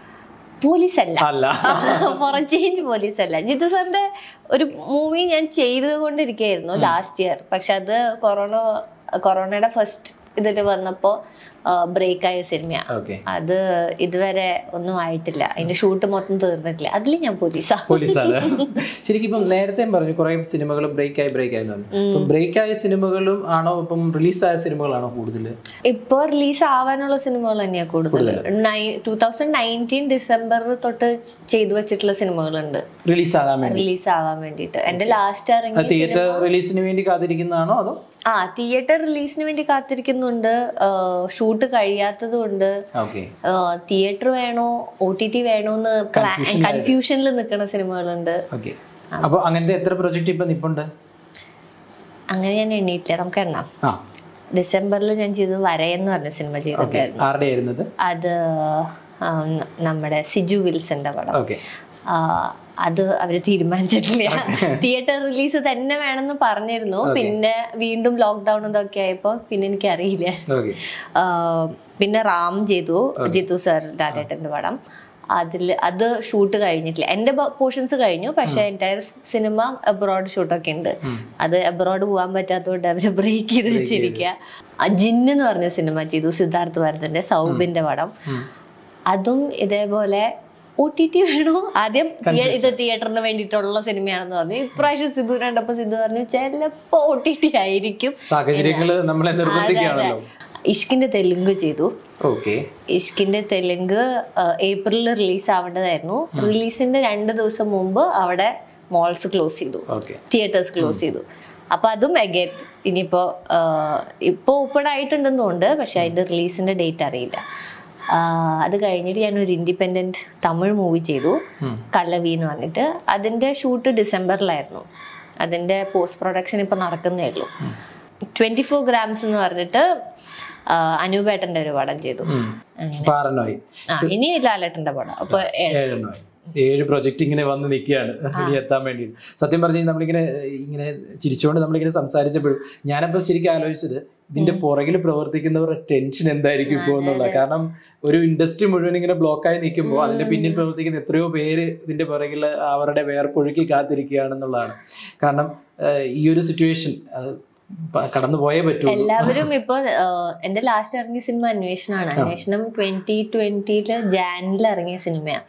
പോലീസ് അല്ല അല്ല ഫോർ ചേഞ്ച് പോലീസ് അല്ല ജിത്തു സാറിന്റെ ഒരു മൂവി ഞാൻ ചെയ്തുകൊണ്ടിരിക്കുകയായിരുന്നു ലാസ്റ്റ് ഇയർ പക്ഷെ അത് കൊറോണ കൊറോണയുടെ ഫസ്റ്റ് ഇതിൽ വന്നപ്പോ ബ്രേക്ക് ആയ സിനിമ ഓക്കെ അത് ഇതുവരെ ഒന്നും ആയിട്ടില്ല അതിന്റെ ഷൂട്ട് മൊത്തം തീർന്നിട്ടില്ല അതിൽ ഞാൻ പോലീസാ പോലീസാണ് ശരിക്കും ഇപ്പം നേരത്തെ പറഞ്ഞു കുറെ സിനിമകൾ ബ്രേക്ക് ആയി ബ്രേക്ക് ആയി എന്ന് പറഞ്ഞു ഇപ്പം ബ്രേക്ക് ആയ സിനിമകളും ആണോ ഇപ്പം റിലീസായ സിനിമകളാണോ കൂടുതൽ ഇപ്പൊ റിലീസ് ആവാനുള്ള സിനിമകൾ തന്നെയാ കൂടുതൽ ടൂ തൗസൻഡ് നയൻറ്റീൻ ഡിസംബർ തൊട്ട് ചെയ്തു വെച്ചിട്ടുള്ള സിനിമകളുണ്ട് റിലീസ് ആകാൻ വേണ്ടി റിലീസ് ആവാൻ വേണ്ടിയിട്ട് എന്റെ ലാസ്റ്റ് ഇറങ്ങിയ തിയേറ്റർ റിലീസിന് വേണ്ടി കാത്തിരിക്കുന്നതാണോ അതോ ആ തിയേറ്റർ റിലീസിന് വേണ്ടി കാത്തിരിക്കുന്നുണ്ട് ഷൂട്ട് കഴിയാത്തത് കൊണ്ട് ഓക്കെ തിയേറ്റർ വേണോ ഒ ടി ടി വേണോന്ന് കൺഫ്യൂഷനിൽ നിൽക്കുന്ന സിനിമകളുണ്ട് ഓക്കെ അപ്പൊ അങ്ങനത്തെ എത്ര പ്രൊജക്ട് ഇപ്പൊ നിപ്പുണ്ട് അങ്ങനെ ഞാൻ എണ്ണീട്ടില്ല നമുക്ക് എണ്ണാം ആ ഡിസംബറിൽ ഞാൻ ചെയ്തത് വരയെന്ന് പറഞ്ഞ സിനിമ ചെയ്തിട്ടായിരുന്നു ആരുടെ ആയിരുന്നത് അത് ആ, ന- നമ്മുടെ സിജു വിൽസന്റെ പടം ഓക്കെ ആ, അത് അവര് തീരുമാനിച്ചിട്ടില്ല തിയേറ്റർ റിലീസ് തന്നെ വേണമെന്ന് പറഞ്ഞിരുന്നു പിന്നെ വീണ്ടും ലോക്ക്ഡൌൺ ഇതൊക്കെ ആയപ്പോ പിന്നെ എനിക്ക് അറിയില്ല ഓക്കെ പിന്നെ റാം ചെയ്തു ജിത്തു സർ ലാലേട്ടന്റെ പടം അതിൽ അത് ഷൂട്ട് കഴിഞ്ഞിട്ടില്ല എന്റെ പോർഷൻസ് കഴിഞ്ഞു പക്ഷെ എൻറ്റയർ സിനിമ അബ്രോഡ് ഷൂട്ടൊക്കെ ഉണ്ട് അത് അബ്രോഡ് പോകാൻ പറ്റാത്തതുകൊണ്ട് അവര് ബ്രേക്ക് ചെയ്ത് വെച്ചിരിക്കുക ആ, ജിന്ന് എന്ന് പറഞ്ഞ സിനിമ ചെയ്തു സിദ്ധാർത്ഥ് ഭരതന്റെ സൗബിന്റെ പടം അതും ഇതേപോലെ ഒ ടി ടി വേണോ ആദ്യം തിയ- ഇത് തിയേറ്ററിന് വേണ്ടിയിട്ടുള്ള സിനിമയാണെന്ന് പറഞ്ഞു ഇപ്രാവശ്യം സിദ്ധു കണ്ടപ്പോ സിദ്ധു പറഞ്ഞു ചിലപ്പോ ഒ ടി ടി ആയിരിക്കും സാഹചര്യങ്ങള് നമ്മളെ നിർബന്ധിക്കുകയാണല്ലോ ഇഷ്കിന്റെ തെലുങ്ക് ചെയ്തു ഓക്കെ ഇഷ്കിന്റെ തെലുങ്ക് ഏപ്രിലിൽ റിലീസ് ആവേണ്ടതായിരുന്നു റിലീസിന്റെ രണ്ട് ദിവസം മുമ്പ് അവിടെ മോൾസ് ക്ലോസ് ചെയ്തു ഓക്കെ തിയേറ്റേഴ്സ് ക്ലോസ് ചെയ്തു അപ്പൊ അതും അഗൈൻ ഇനിയിപ്പോ ആ, ഇപ്പൊ ഓപ്പൺ ആയിട്ടുണ്ടെന്നുണ്ട് പക്ഷെ അതിന്റെ റിലീസിന്റെ ഡേറ്റ് അറിയില്ല ആ, അത് കഴിഞ്ഞിട്ട് ഞാൻ ഒരു ഇൻഡിപെൻഡന്റ് തമിഴ് മൂവി ചെയ്തു കല്ലവി എന്ന് പറഞ്ഞിട്ട് അതിന്റെ ഷൂട്ട് ഡിസംബറിലായിരുന്നു അതിന്റെ പോസ്റ്റ് പ്രൊഡക്ഷൻ ഇപ്പൊ നടക്കുന്നേ ഉള്ളൂ ട്വന്റി ഫോർ ഗ്രാംസ് എന്ന് പറഞ്ഞിട്ട് ആ, അനൂപേട്ടന്റെ ഒരു പടം ചെയ്തു അങ്ങനെ ആറെണ്ണമായി ആ ഇനി ലാലേട്ടന്റെ പടം അപ്പൊ ഏ- ഏഴെണ്ണമായി ഏഴ് പ്രൊജക്ട് ഇങ്ങനെ വന്ന് നിൽക്കുകയാണ് ഇനി എത്താൻ വേണ്ടി സത്യം പറഞ്ഞു കഴിഞ്ഞാൽ നമ്മളിങ്ങനെ ഇങ്ങനെ ചിരിച്ചുകൊണ്ട് നമ്മളിങ്ങനെ സംസാരിച്ചപ്പോഴും ഞാനപ്പോൾ ശരിക്കും ആലോചിച്ചത് ഇതിന്റെ പുറകിൽ പ്രവർത്തിക്കുന്നവരുടെ ടെൻഷൻ എന്തായിരിക്കും ഇപ്പോൾ എന്നുള്ളത് കാരണം ഒരു ഇൻഡസ്ട്രി മുഴുവൻ ഇങ്ങനെ ബ്ലോക്കായി നിൽക്കുമ്പോൾ അതിന്റെ പിന്നിൽ പ്രവർത്തിക്കുന്ന എത്രയോ പേര് ഇതിന്റെ പുറകിൽ അവരുടെ വേർപ്പൊഴുക്കി കാത്തിരിക്കുകയാണെന്നുള്ളതാണ് കാരണം ഏഹ്, ഈ ഒരു സിറ്റുവേഷൻ കടന്നു പോയേ പറ്റൂ എല്ലാവരും ഇപ്പൊ ആഹ്, എന്റെ ലാസ്റ്റ് ഇറങ്ങിയ സിനിമ അന്വേഷണമാണ് അന്വേഷണം ട്വന്റി ട്വന്റിയില് ജാനിൽ ഇറങ്ങിയ സിനിമയാണ്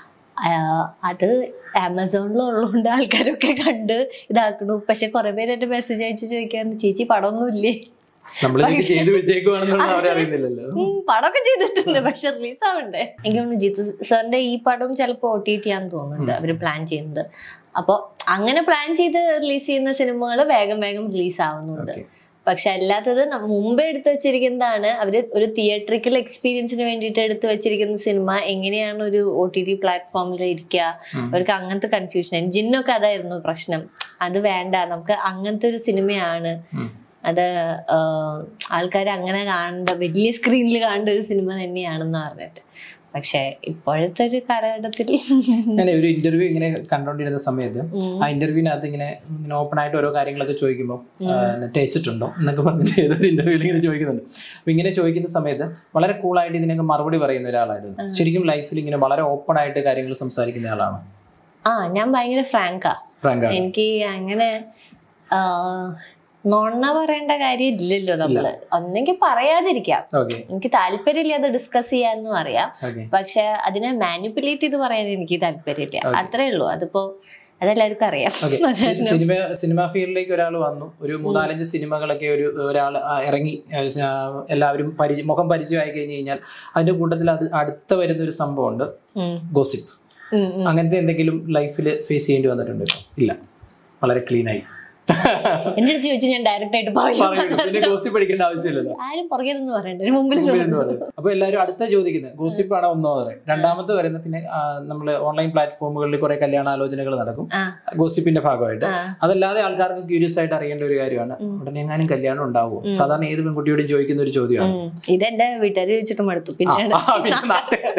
അത് ആമസോണിൽ ഉള്ളതുകൊണ്ട് ആൾക്കാരൊക്കെ കണ്ട് ഇതാക്കണു പക്ഷെ കുറെ പേര് എന്റെ മെസ്സേജ് അയച്ച് ചോദിക്കാറുണ്ട് ചേച്ചി പടമൊന്നും ഇല്ലേ നമ്മൾ ചെയ്ത് വെച്ചേക്കുവാണെന്നുള്ളത് അവരെ അറിയുന്നില്ലല്ലോ ഉം, പടമൊക്കെ ചെയ്തിട്ടുണ്ട് പക്ഷെ റിലീസ് ആവണ്ടേ എനിക്ക് തോന്നുന്നു ജിത്തു സാറിന്റെ ഈ പടവും ചിലപ്പോ ഒ ടി ടി ആണെന്ന് തോന്നുന്നുണ്ട് അവര് പ്ലാൻ ചെയ്യുന്നത് അപ്പൊ അങ്ങനെ പ്ലാൻ ചെയ്ത് റിലീസ് ചെയ്യുന്ന സിനിമകൾ വേഗം വേഗം റിലീസ് ആവുന്നുണ്ട് Okay. പക്ഷെ അല്ലാത്തത് ന- മുമ്പേ എടുത്തു വെച്ചിരിക്കുന്നതാണ് അവര് ഒരു തിയേറ്ററിക്കൽ എക്സ്പീരിയൻസിന് വേണ്ടിയിട്ട് എടുത്തു വെച്ചിരിക്കുന്ന സിനിമ എങ്ങനെയാണ് ഒരു ഒ ടി ടി പ്ലാറ്റ്ഫോമിൽ ഇരിക്കുക അവർക്ക് അങ്ങനത്തെ കൺഫ്യൂഷൻ ജിന്നൊക്കെ അതായിരുന്നു പ്രശ്നം അത് വേണ്ട നമുക്ക് അങ്ങനത്തെ ഒരു സിനിമയാണ് അത് ആൾക്കാർ അങ്ങനെ കാണേണ്ട വലിയ സ്ക്രീനിൽ കാണേണ്ട ഒരു സിനിമ തന്നെയാണെന്ന് പറഞ്ഞിട്ട് പക്ഷെ ഇപ്പോഴത്തെ ഒരു കാലഘട്ടത്തിൽ ഞാൻ ഒരു ഇന്റർവ്യൂ ഇങ്ങനെ കണ്ടോണ്ടിരുന്ന സമയത്ത് ആ ഇന്റർവ്യൂവിനകത്ത് ഇങ്ങനെ ഇങ്ങനെ ഓപ്പൺ ആയിട്ട് ഓരോ കാര്യങ്ങളൊക്കെ ചോദിക്കുമ്പോൾ തേച്ചിട്ടുണ്ടോ എന്നൊക്കെ പറഞ്ഞിട്ട് ഏതൊരു ഇന്റർവ്യൂവിൽ ഇങ്ങനെ ചോദിക്കുന്നുണ്ട് അപ്പൊ ഇങ്ങനെ ചോദിക്കുന്ന സമയത്ത് വളരെ കൂളായിട്ട് ഇതിനൊക്കെ മറുപടി പറയുന്ന ഒരാളായിരുന്നു ശരിക്കും ലൈഫിൽ ഇങ്ങനെ വളരെ ഓപ്പൺ ആയിട്ട് കാര്യങ്ങൾ സംസാരിക്കുന്ന ആളാണ് ആ ഞാൻ ഭയങ്കര ഫ്രാങ്കാ ഫ്രാങ്ക എനിക്ക് അങ്ങനെ ആ, നുണ പറയേണ്ട കാര്യം ഇല്ലല്ലോ നമ്മള് ഒന്നെങ്കിൽ പറയാതിരിക്കാം ഓക്കെ എനിക്ക് താല്പര്യമില്ല അത് ഡിസ്കസ് ചെയ്യാന്നും അറിയാം ഓക്കെ പക്ഷെ അതിനെ മാനിപ്പുലേറ്റ് ചെയ്ത് പറയാൻ എനിക്ക് താല്പര്യമില്ല അത്രേ ഉള്ളൂ അതിപ്പോ അതെല്ലാവർക്കും അറിയാം ഓക്കെ സിനിമ സിനിമ ഫീൽഡിലേക്ക് ഒരാൾ വന്നു ഒരു മൂന്നാലഞ്ച് സിനിമകളൊക്കെ ഒരു ഒരാൾ ഇറങ്ങി ആ, ആ, എല്ലാവരും പരിചയ മുഖം പരിചയമായി കഴിഞ്ഞ് കഴിഞ്ഞാൽ അതിന്റെ കൂട്ടത്തിൽ അത് അടുത്ത വരുന്ന ഒരു സംഭവമുണ്ട് ഉം. ഗോസിപ്പ് ഉം, ഉം. അങ്ങനത്തെ എന്തെങ്കിലും ലൈഫിൽ ഫേസ് ചെയ്യേണ്ടി വന്നിട്ടുണ്ടോ ഇപ്പൊ? ഇല്ല വളരെ ക്ലീൻ ആയി എന്റെ അടുത്ത് ചോദിച്ചു ഞാൻ ഡയറക്റ്റ് ആയിട്ട് പറയും പറയുന്നു. പിന്നെ ഗോസിപ്പ് പഠിക്കേണ്ട ആവശ്യമില്ലല്ലോ ആരും പുറകെന്ന് പറയണ്ട ഒരു മുമ്പിൽ നിന്ന് എന്ന് പറയും. അപ്പൊ എല്ലാവരും അടുത്ത ചോദിക്കുന്നത് ഗോസിപ്പ് ആണ് ഒന്നോ പറയും രണ്ടാമത്തെ വരുന്ന പിന്നെ നമ്മൾ ഓൺലൈൻ പ്ലാറ്റ്ഫോമുകളിൽ കുറെ കല്യാണാലോചനകൾ നടക്കും ആ ഗോസിപ്പിന്റെ ഭാഗമായിട്ട് ആ. അതല്ലാതെ ആൾക്കാർക്ക് ക്യൂരിയസ് ആയിട്ട് അറിയേണ്ട ഒരു കാര്യമാണ് ഉടനെ എങ്ങാനും കല്യാണം ഉണ്ടാവുമോ സാധാരണ ഏത് പെൺകുട്ടിയോടും ചോദിക്കുന്ന ഒരു ചോദ്യമാണ് ഉം. ഇതെന്റെ വീട്ടുകാർ ചോദിച്ചിട്ട് മടുത്തു പിന്നെ ആ, പിന്നെ നാട്ടുകാര്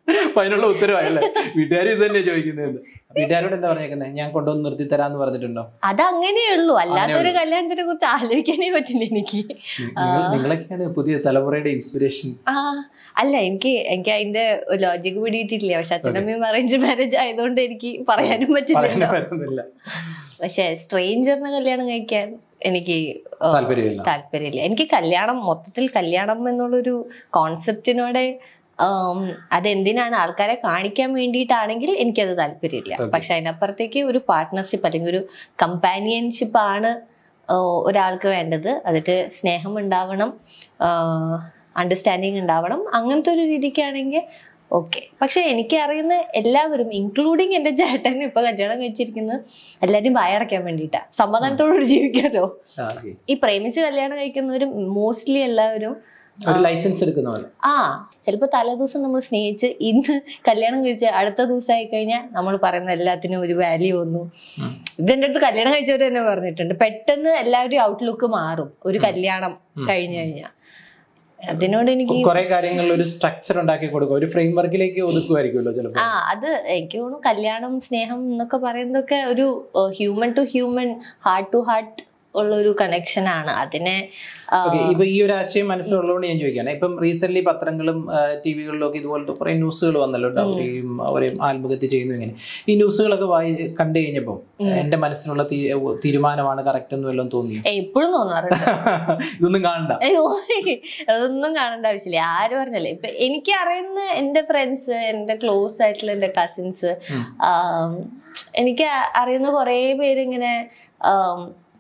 അപ്പൊ അതിനുള്ള ഉത്തരവായല്ലേ വീട്ടുകാർ ഇത് തന്നെയാ ചോദിക്കുന്നത് വീട്ടുകാരോട് എന്താ പറഞ്ഞേക്കുന്നത് ഞാൻ കൊണ്ടുവന്ന് നിർത്തി തരാന്ന് പറഞ്ഞിട്ടുണ്ടോ അതങ്ങനെയുള്ളൂ അല്ലാത്തൊരു അങ്ങനെയുള്ളൂ. കല്യാണത്തിനെ കുറിച്ച് ആലോചിക്കാനേ പറ്റില്ല എനിക്ക് നിങ്ങൾ- നിങ്ങളൊക്കെയാണ് പുതിയ തലമുറയുടെ ഇൻസ്പിറേഷൻ ആ അല്ല എനിക്ക് എനിക്ക് അതിന്റെ ലോജിക് പിടിയിട്ടില്ല പക്ഷെ അച്ഛനമ്മയും അറേഞ്ച് മാരേജ് ആയതുകൊണ്ട് എനിക്ക് പറയാനും പറ്റില്ല പറയാൻ പറ്റുന്നില്ല പക്ഷെ സ്ട്രേഞ്ചറിന് കല്യാണം കഴിക്കാൻ എനിക്ക് ആ, താല്പര്യമില്ല താല്പര്യമില്ല എനിക്ക് കല്യാണം മൊത്തത്തിൽ കല്യാണം എന്നുള്ളൊരു കോൺസെപ്റ്റിനോടെ ആം, അതെന്തിനാണ് ആൾക്കാരെ കാണിക്കാൻ വേണ്ടിയിട്ടാണെങ്കിൽ എനിക്കത് താല്പര്യമില്ല Okay. പക്ഷെ അതിനപ്പുറത്തേക്ക് ഒരു പാർട്ട്ണർഷിപ്പ് അല്ലെങ്കിൽ ഒരു കമ്പാനിയൻഷിപ്പ് ആണ് ആ, ഒരാൾക്ക് വേണ്ടത് അതിട്ട് സ്നേഹം ഉണ്ടാവണം അണ്ടർസ്റ്റാൻഡിങ് ഉണ്ടാവണം അങ്ങനത്തെ ഒരു രീതിക്കാണെങ്കിൽ ഓക്കെ പക്ഷെ എനിക്ക് അറിയുന്ന എല്ലാവരും ഇൻക്ലൂഡിങ് എന്റെ ചേട്ടൻ ഇപ്പൊ കല്യാണം കഴിച്ചിരിക്കുന്നത് എല്ലാവരും വായടയ്ക്കാൻ വേണ്ടിയിട്ടാ സമാധാനത്തോടുകൂടി ജീവിക്കാലോ ആ, okay. ഈ പ്രേമിച്ച് കല്യാണം കഴിക്കുന്നവരും മോസ്റ്റ്ലി എല്ലാവരും ഒരു ലൈസൻസ് എടുക്കുന്ന പോലെ ആ ചിലപ്പോൾ തലേദിവസം നമ്മൾ സ്നേഹിച്ച് ഇന്ന് കല്യാണം കഴിച്ച് അടുത്ത ദിവസം ആയി കഴിഞ്ഞാൽ നമ്മൾ പറയുന്ന എല്ലാത്തിനും ഒരു വാല്യൂ വന്നു ഉം. ഇതെന്റെ അടുത്ത് കല്യാണം കഴിച്ചവർ തന്നെ പറഞ്ഞിട്ടുണ്ട് പെട്ടെന്ന് എല്ലാവരും ഔട്ട്ലുക്ക് മാറും ഒരു കല്യാണം കഴിഞ്ഞു കഴിഞ്ഞാൽ അതിനോട് എനിക്ക് കുറെ കാര്യങ്ങളിൽ ഒരു സ്ട്രക്ചർ ഉണ്ടാക്കി കൊടുക്കും ഒരു ഫ്രെയിം വർക്കിലേക്ക് ഒതുക്കുമായിരിക്കുമല്ലോ ചിലപ്പോൾ ആ അത് എനിക്ക് തോന്നുന്നു കല്യാണം സ്നേഹം എന്നൊക്കെ പറയുന്നതൊക്കെ ഒരു human to human heart to heart ഉള്ള ഒരു കണക്ഷൻ ആണ് അതിനെ ആ, ഓക്കെ ഇപ്പൊ ഈ ഒരു ആശയം മനസ്സിലുള്ളതുകൊണ്ട് ഞാൻ ചോദിക്കാണ് ഇപ്പം റീസെന്റ് പത്രങ്ങളും ടി വികളിലും ഒക്കെ ഇതുപോലത്തെ കുറെ ന്യൂസുകൾ വന്നല്ലോ ട്ടോ. ഈ അവരെ ആത്മഹത്യ ചെയ്യുന്നു ഇങ്ങനെ ഈ ന്യൂസുകളൊക്കെ വായി കണ്ടു കഴിഞ്ഞപ്പോൾ എന്റെ മനസ്സിനുള്ള തീ- തീരുമാനമാണ് കറക്റ്റ് എന്ന് വല്ലതും തോന്നി എപ്പോഴും തോന്നാറുണ്ട് ഇതൊന്നും കാണണ്ട അയ്യോ അതൊന്നും കാണേണ്ട ആവശ്യമില്ല ആര് പറഞ്ഞല്ലേ ഇപ്പൊ എനിക്ക് അറിയുന്ന എന്റെ ഫ്രണ്ട്സ് എന്റെ ക്ലോസ് ആയിട്ടുള്ള എന്റെ കസിൻസ് ഉം. എനിക്ക് അറിയുന്ന കുറേ പേര് ഇങ്ങനെ ആം,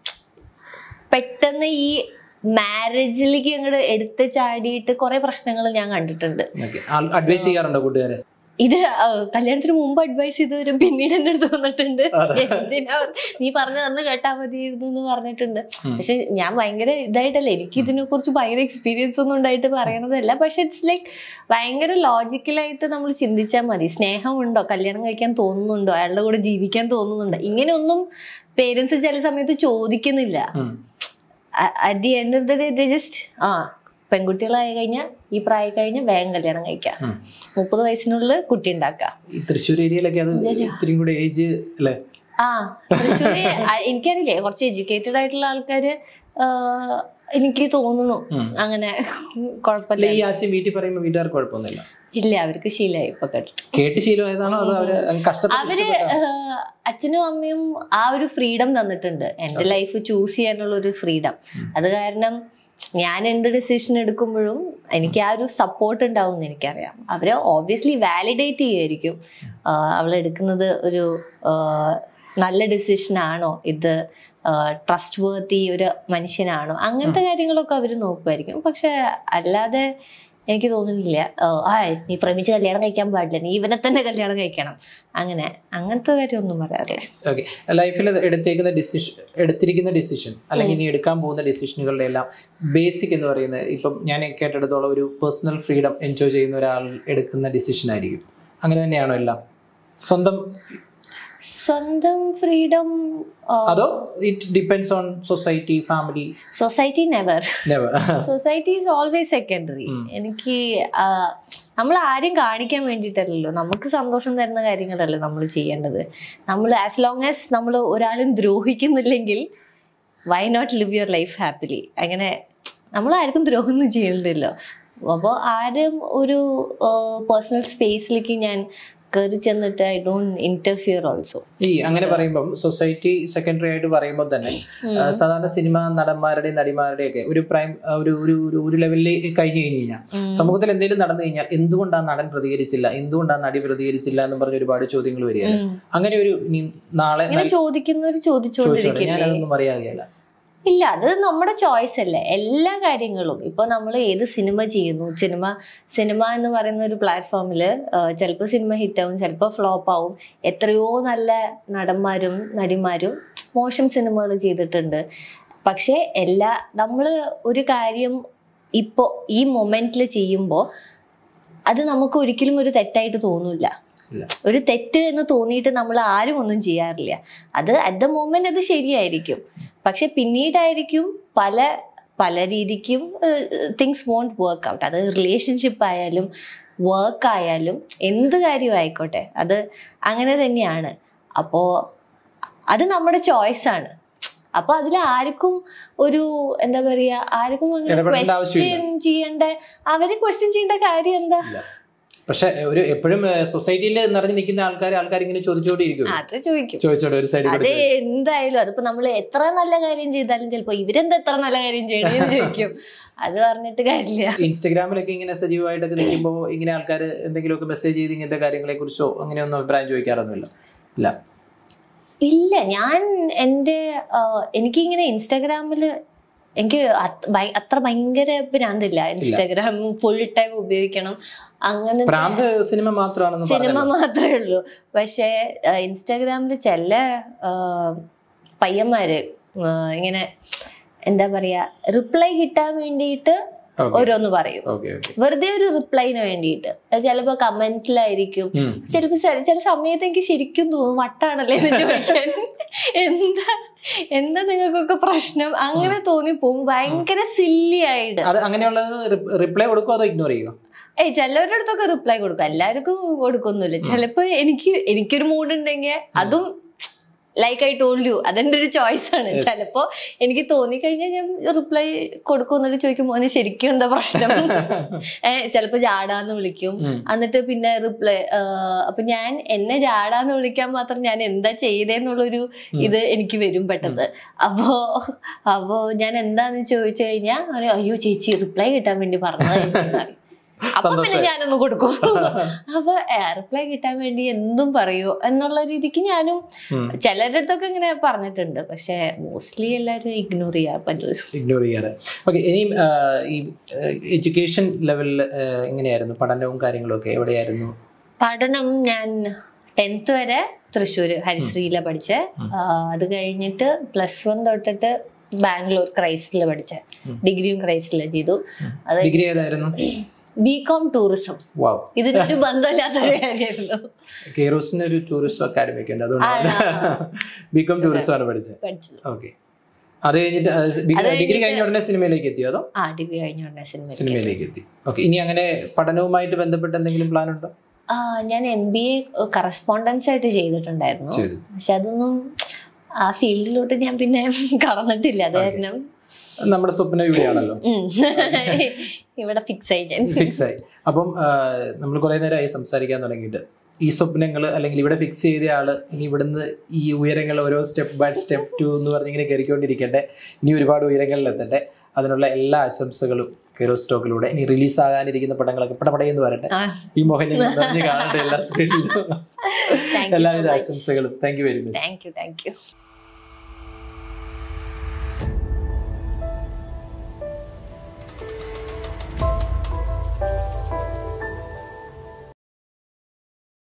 പെട്ടെന്ന് ഈ മാരേജിലേക്ക് അങ്ങോട്ട് എടുത്ത് ചാടിയിട്ട് കുറെ പ്രശ്നങ്ങൾ ഞാൻ കണ്ടിട്ടുണ്ട് ഓക്കെ അഡ്വൈസ് ചെയ്യാറുണ്ടോ കൂട്ടുകാരെ ഇത് ആ, കല്യാണത്തിന് മുമ്പ് അഡ്വൈസ് ചെയ്തവരും പിന്നീട് എന്റെ അടുത്ത് വന്നിട്ടുണ്ട് അതെ. എന്തിനാ നീ പറഞ്ഞു തന്ന് കേട്ടാ മതിയായിരുന്നു എന്ന് പറഞ്ഞിട്ടുണ്ട് ഉം. പക്ഷെ ഞാൻ ഭയങ്കര ഇതായിട്ടല്ല എനിക്ക് ഇതിനെ കുറിച്ച് ഭയങ്കര എക്സ്പീരിയൻസ് ഒന്നും ഉണ്ടായിട്ട് പറയണതല്ല പക്ഷെ ഇറ്റ്സ് ലൈക്ക് ഭയങ്കര ലോജിക്കലായിട്ട് നമ്മൾ ചിന്തിച്ചാൽ മതി സ്നേഹമുണ്ടോ കല്യാണം കഴിക്കാൻ തോന്നുന്നുണ്ടോ അയാളുടെ കൂടെ ജീവിക്കാൻ തോന്നുന്നുണ്ടോ ഇങ്ങനെയൊന്നും പേരൻസ് ചില സമയത്ത് ചോദിക്കുന്നില്ല ഉം. At the end of the day just ആ പെൺകുട്ടികളായി കഴിഞ്ഞാൽ ഈ പ്രായം കഴിഞ്ഞാൽ വേഗം കല്യാണം കഴിക്കാം ഉം. മുപ്പത് വയസ്സിനുള്ളിൽ കുട്ടി ഉണ്ടാക്കാം ഈ തൃശ്ശൂർ ഏരിയയിലൊക്കെ അത് ഇത്തിരി കൂടെ ഏജ് അല്ലേ ആ തൃശ്ശൂര് ആ- എനിക്കറിയില്ലേ കുറച്ച് എഡ്യൂക്കേറ്റഡ് ആയിട്ടുള്ള ആൾക്കാര് ആ, എനിക്ക് തോന്നുന്നു ഉം. അങ്ങനെ അല്ല കുഴപ്പമില്ല ഈ ആശയം വീട്ടിൽ പറയുമ്പോൾ വീട്ടുകാർക്ക് കുഴപ്പമൊന്നുമില്ല ഇല്ല അവർക്ക് ശീലമായി ഇപ്പൊ കേട്ടു കേട്ട് ശീലമായതാണോ അതോ അവര് കഷ്ടപ്പെട്ട് അവര് ആ, അച്ഛനും അമ്മയും ആ ഒരു ഫ്രീഡം തന്നിട്ടുണ്ട് എന്റെ ലൈഫ് ചൂസ് ചെയ്യാനുള്ള ഒരു ഫ്രീഡം അത് കാരണം ഞാൻ എന്ത് ഡിസിഷൻ എടുക്കുമ്പോഴും എനിക്ക് ആ ഒരു സപ്പോർട്ട് ഉണ്ടാവും എന്ന് എനിക്കറിയാം അവര് ഓബ്വിയസ്ലി വാലിഡേറ്റ് ചെയ്യുമായിരിക്കും അവൾ എടുക്കുന്നത് ഒരു ആ, നല്ല ഡിസിഷൻ ആണോ ഇത് ട്രസ്റ്റ് വർത്തി ഒരു മനുഷ്യനാണോ അങ്ങനത്തെ കാര്യങ്ങളൊക്കെ അവർ നോക്കുമായിരിക്കും പക്ഷെ അല്ലാതെ എനിക്ക് തോന്നുന്നില്ല ആ, ആ നീ പ്രേമിച്ച് കല്യാണം കഴിക്കാൻ പാടില്ല നീ ഇവനെ തന്നെ കല്യാണം കഴിക്കണം അങ്ങനെ അങ്ങനത്തെ കാര്യമൊന്നും പറയാറില്ല ഓക്കെ ലൈഫിൽ എടുത്തേക്കുന്ന ഡിസിഷൻ എടുത്തിരിക്കുന്ന ഡിസിഷൻ അല്ലെങ്കിൽ ഇനി എടുക്കാൻ പോകുന്ന ഡിസിഷനുകളുടെ എല്ലാം ബേസിക് എന്ന് പറയുന്നത് ഇപ്പം ഞാൻ കേട്ടെടുത്തോളം ഒരു പേഴ്സണൽ ഫ്രീഡം എൻജോയ് ചെയ്യുന്ന ഒരാൾ എടുക്കുന്ന ഡിസിഷൻ ആയിരിക്കും അങ്ങനെ തന്നെയാണോ എല്ലാം സ്വന്തം സ്വന്തം ഫ്രീഡം അതോ it depends on society family society never never society is always secondary എനിക്ക് നമ്മൾ ആരും കാണിക്കാൻ വേണ്ടിയിട്ടല്ലല്ലോ നമുക്ക് സന്തോഷം തരുന്ന കാര്യങ്ങളല്ലേ നമ്മൾ ചെയ്യേണ്ടത് നമ്മൾ ആസ് ലോങ് ആസ് നമ്മൾ ഒരാളും ദ്രോഹിക്കുന്നില്ലെങ്കിൽ why not live your life happily അങ്ങനെ നമ്മൾ ആർക്കും ദ്രോഹമൊന്നും ചെയ്യണ്ടല്ലോ അപ്പോൾ ആരും ഒരു പേഴ്സണൽ സ്പേസിലേക്ക് ഞാൻ കയറി ചെന്നിട്ട് ഐ ഡോണ്ട് ഇന്റർഫിയർ ഓൾസോ ഈ അങ്ങനെ പറയുമ്പം സൊസൈറ്റി സെക്കൻഡറി ആയിട്ട് പറയുമ്പോൾ തന്നെ ആ, സാധാരണ സിനിമ നടന്മാരുടെയും നടിമാരുടെയും ഒക്കെ ഒരു പ്രൈം ആ, ഒരു ഒരു ഒരു- ഒരു ലെവലിൽ കഴിഞ്ഞു കഴിഞ്ഞു കഴിഞ്ഞാൽ സമൂഹത്തിൽ എന്തെങ്കിലും നടന്നു കഴിഞ്ഞാൽ എന്തുകൊണ്ടാണ് നടൻ പ്രതികരിച്ചില്ല എന്തുകൊണ്ടാണ് നടി പ്രതികരിച്ചില്ല എന്ന് പറഞ്ഞ ഒരുപാട് ചോദ്യങ്ങൾ വരികയാണ് അങ്ങനെ ഒരു ഇനി നാളെ ഇങ്ങനെ ചോദിക്കുന്നവർ ചോദിച്ചോട്ടെ ചോദിച്ചോണ്ടിരിക്കില്ലേ ഞാനതൊന്നും അറിയാതെയല്ല ഇല്ല അത് നമ്മുടെ ചോയ്സ് അല്ലേ എല്ലാ കാര്യങ്ങളും ഇപ്പൊ നമ്മൾ ഏത് സിനിമ ചെയ്യുന്നു സിനിമ സിനിമ എന്ന് പറയുന്ന ഒരു പ്ലാറ്റ്ഫോമിൽ ചിലപ്പോൾ സിനിമ ഹിറ്റാവും ചിലപ്പോൾ ഫ്ലോപ്പ് ആവും എത്രയോ നല്ല നടന്മാരും നടിമാരും മോശം സിനിമകൾ ചെയ്തിട്ടുണ്ട് പക്ഷേ എല്ലാ നമ്മൾ ഒരു കാര്യം ഇപ്പോൾ ഈ മൊമെന്റിൽ ചെയ്യുമ്പോൾ അത് നമുക്ക് ഒരിക്കലും ഒരു തെറ്റായിട്ട് തോന്നില്ല ഇല്ല. ഒരു തെറ്റ് എന്ന് തോന്നിയിട്ട് നമ്മൾ ആരും ഒന്നും ചെയ്യാറില്ല അത് അറ്റ് ദ മൊമെന്റ് അത് ശരിയായിരിക്കും പക്ഷെ പിന്നീടായിരിക്കും പല പല രീതിക്കും തിങ്സ് വോണ്ട് വർക്ക് ഔട്ട് അത് റിലേഷൻഷിപ്പ് ആയാലും വർക്ക് ആയാലും എന്ത് കാര്യവും ആയിക്കോട്ടെ അത് അങ്ങനെ തന്നെയാണ് അപ്പോ അത് നമ്മുടെ ചോയ്സ് ആണ് അപ്പൊ അതിൽ ആർക്കും ഒരു എന്താ പറയാ ആർക്കും അങ്ങനെ ഇടപെടേണ്ട ക്വസ്റ്റ്യൻ ചെയ്യേണ്ട അവര് ക്വസ്റ്റ്യൻ ചെയ്യേണ്ട കാര്യം എന്താ പക്ഷെ ഒരു എപ്പോഴും സൊസൈറ്റിയിൽ നിറഞ്ഞു നിൽക്കുന്ന ആൾക്കാർ ആൾക്കാർ ഇങ്ങനെ ചോദിച്ചുകൊണ്ടിരിക്കും അത് ചോദിക്കും ചോദിച്ചോട്ടെ ഒരു സൈഡിൽ അത് എന്തായാലും അതിപ്പോ നമ്മൾ എത്ര നല്ല കാര്യം ചെയ്താലും ചിലപ്പോ ഇവരെന്താ എത്ര നല്ല കാര്യം ചെയ്യണമെന്ന് ചോദിക്കും അത് പറഞ്ഞിട്ട് കാര്യമില്ല ഇൻസ്റ്റഗ്രാമിലൊക്കെ ഇങ്ങനെ സജീവമായിട്ടൊക്കെ നിൽക്കുമ്പോൾ ഇങ്ങനെ ആൾക്കാർ എന്തെങ്കിലുമൊക്കെ മെസ്സേജ് ചെയ്ത് ഇങ്ങനത്തെ കാര്യങ്ങളെ കുറിച്ചോ അങ്ങനെയൊന്നും അഭിപ്രായം ചോദിക്കാറൊന്നുമില്ല ഇല്ല ഇല്ല ഞാൻ എൻ്റെ എനിക്കിങ്ങനെ ഇൻസ്റ്റാഗ്രാമില് എനിക്ക് അത് ഭയ- അത്ര ഭയങ്കര ഭ്രാന്തില്ല ഇൻസ്റ്റാഗ്രാം ഫുൾ ടൈം ഉപയോഗിക്കണം അങ്ങനെ പ്രാന്ത് സിനിമ മാത്രമാണെന്ന് സിനിമ പറഞ്ഞല്ലോ മാത്രമേ ഉള്ളൂ പക്ഷേ ഇൻസ്റ്റാഗ്രാമിൽ ചില ആ, പയ്യന്മാര് ആ, ഇങ്ങനെ എന്താ പറയാ റിപ്ലൈ കിട്ടാൻ വേണ്ടിയിട്ട് ഓക്കെ ഓരോന്ന് പറയും ഓക്കെ ഓക്കെ വെറുതെ ഒരു റിപ്ലൈന് വേണ്ടിയിട്ട് അത് ചിലപ്പോ കമന്റിലായിരിക്കും ചിലപ്പോ ചില ചില സമയത്ത് എനിക്ക് ശരിക്കും തോന്നും വട്ടാണല്ലേ എന്ന് ചോദിക്കാൻ എന്താ എന്താ നിങ്ങൾക്കൊക്കെ പ്രശ്നം അങ്ങനെ തോന്നിപ്പോവും ഭയങ്കര സില്ലി ആയിട്ട് അത് അങ്ങനെയുള്ളത് റിപ്ലൈ കൊടുക്കുമോ അതോ ഇഗ്നോർ ചെയ്യുമോ ഏയ് ചിലവരുടെ അടുത്തൊക്കെ റിപ്ലൈ കൊടുക്കും എല്ലാവർക്കും കൊടുക്കൊന്നുമില്ല ചിലപ്പോ എനിക്ക് എനിക്കൊരു മൂഡ് ഉണ്ടെങ്കിൽ അതും ലൈക്ക് ഐ ടോൾഡ് യു അതെന്റെ ഒരു ചോയ്സ് ആണ് ചിലപ്പോ എനിക്ക് തോന്നിക്കഴിഞ്ഞാൽ ഞാൻ റിപ്ലൈ കൊടുക്കും എന്നിട്ട് ചോദിക്കും മോനെ ശരിക്കും എന്താ പ്രശ്നം ഏഹ് ചിലപ്പോ ജാടാന്ന് വിളിക്കും ഉം. എന്നിട്ട് പിന്നെ റിപ്ലൈ അപ്പൊ ഞാൻ എന്നെ ജാടാന്ന് വിളിക്കാൻ മാത്രം ഞാൻ എന്താ ചെയ്തേന്നുള്ളൊരു ഇത് എനിക്ക് വരും പെട്ടെന്ന് അപ്പോ അപ്പോ ഞാൻ എന്താന്ന് ചോദിച്ചു കഴിഞ്ഞാൽ അവര് അയ്യോ ചേച്ചി റിപ്ലൈ കിട്ടാൻ വേണ്ടി പറഞ്ഞത് അപ്പൊ പിന്നെ സന്തോഷായി. ഞാനൊന്ന് കൊടുക്കും അപ്പൊ റിപ്ലൈ കിട്ടാൻ വേണ്ടി എന്തും പറയൂ എന്നുള്ള രീതിക്ക് ഞാനും ഉം. ചിലരുടെ അടുത്തൊക്കെ ഇങ്ങനെ പറഞ്ഞിട്ടുണ്ട് പക്ഷെ മോസ്റ്റ്ലി എല്ലാരും ഇഗ്നോർ ചെയ്യാൻ പറ്റും ഇഗ്നോർ ചെയ്യാറ് ഓക്കെ ഇനിയും ആ, ഈ എഡ്യൂക്കേഷൻ ലെവലിൽ എങ്ങനെയായിരുന്നു പഠനവും കാര്യങ്ങളും ഒക്കെ എവിടെയായിരുന്നു പഠനം ഞാൻ ടെൻത്ത് വരെ തൃശ്ശൂര് ഹരിശ്രീയിലെ പഠിച്ചേ ആ, അത് കഴിഞ്ഞിട്ട് പ്ലസ് വൺ തൊട്ടിട്ട് ബാംഗ്ലൂർ ക്രൈസ്റ്റില് പഠിച്ചേ ഡിഗ്രിയും ക്രൈസ്റ്റില് ചെയ്തു അത് ഡിഗ്രി ഏതായിരുന്നു ബി കോം ടൂറിസം വാവ് ഇതിനൊരു ബന്ധമില്ലാത്തൊരു കാര്യമായിരുന്നു കെയറോസിന് ഒരു ടൂറിസം അക്കാഡമി ഒക്കെ ഉണ്ട് അതുകൊണ്ട് ബികോം ടൂറിസം ആണ് പഠിച്ചത് പഠിച്ചത് ഓക്കെ അത് കഴിഞ്ഞിട്ട് ആ, ബി- അത് ഡിഗ്രി കഴിഞ്ഞ ഉടനെ സിനിമയിലേക്ക് എത്തിയോ അതോ ആ ഡിഗ്രി കഴിഞ്ഞ ഉടനെ സിനിമ സിനിമയിലേക്ക് എത്തി ഓക്കെ ഇനി അങ്ങനെ പഠനവുമായിട്ട് ബന്ധപ്പെട്ട് എന്തെങ്കിലും പ്ലാൻ ഉണ്ടോ ആ ഞാൻ എം ബി എ കറസ്പോണ്ടൻസ് ആയിട്ട് ചെയ്തിട്ടുണ്ടായിരുന്നു ചെയ്തു പക്ഷെ അതൊന്നും ആ ഫീൽഡിലോട്ട് ഞാൻ പിന്നെ കടന്നിട്ടില്ല അത് കാരണം നമ്മുടെ സ്വപ്ന ഇവിടെയാണല്ലോ ഉം. ഇവിടെ ഫിക്സ് ആയി ഞാൻ ഫിക്സ് ആയി അപ്പം നമ്മൾ കുറെ നേരമായി സംസാരിക്കാൻ തുടങ്ങിയിട്ട് ഈ സ്വപ്നങ്ങൾ അല്ലെങ്കിൽ ഇവിടെ ഫിക്സ് ചെയ്ത ആള് ഇനി ഇവിടുന്ന് ഈ ഉയരങ്ങൾ ഓരോ സ്റ്റെപ്പ് ബൈ സ്റ്റെപ്പ് ടു എന്ന് പറഞ്ഞ് ഇങ്ങനെ കയറിക്കൊണ്ടിരിക്കട്ടെ ഇനി ഒരുപാട് ഉയരങ്ങളിൽ എത്തട്ടെ അതിനുള്ള എല്ലാ ആശംസകളും കെയറോ സ്റ്റോക്കിലൂടെ ഇനി റിലീസ് ആകാനിരിക്കുന്ന പടങ്ങളൊക്കെ പടപടയെന്ന് വരട്ടെ ആ, ഈ മോഹൻ ഞങ്ങൾ നിറഞ്ഞ് കാണട്ടെ എല്ലാ സ്ക്രീനിലും Thank you so എല്ലാവിധ much. ആശംസകളും thank you very much thank you thank U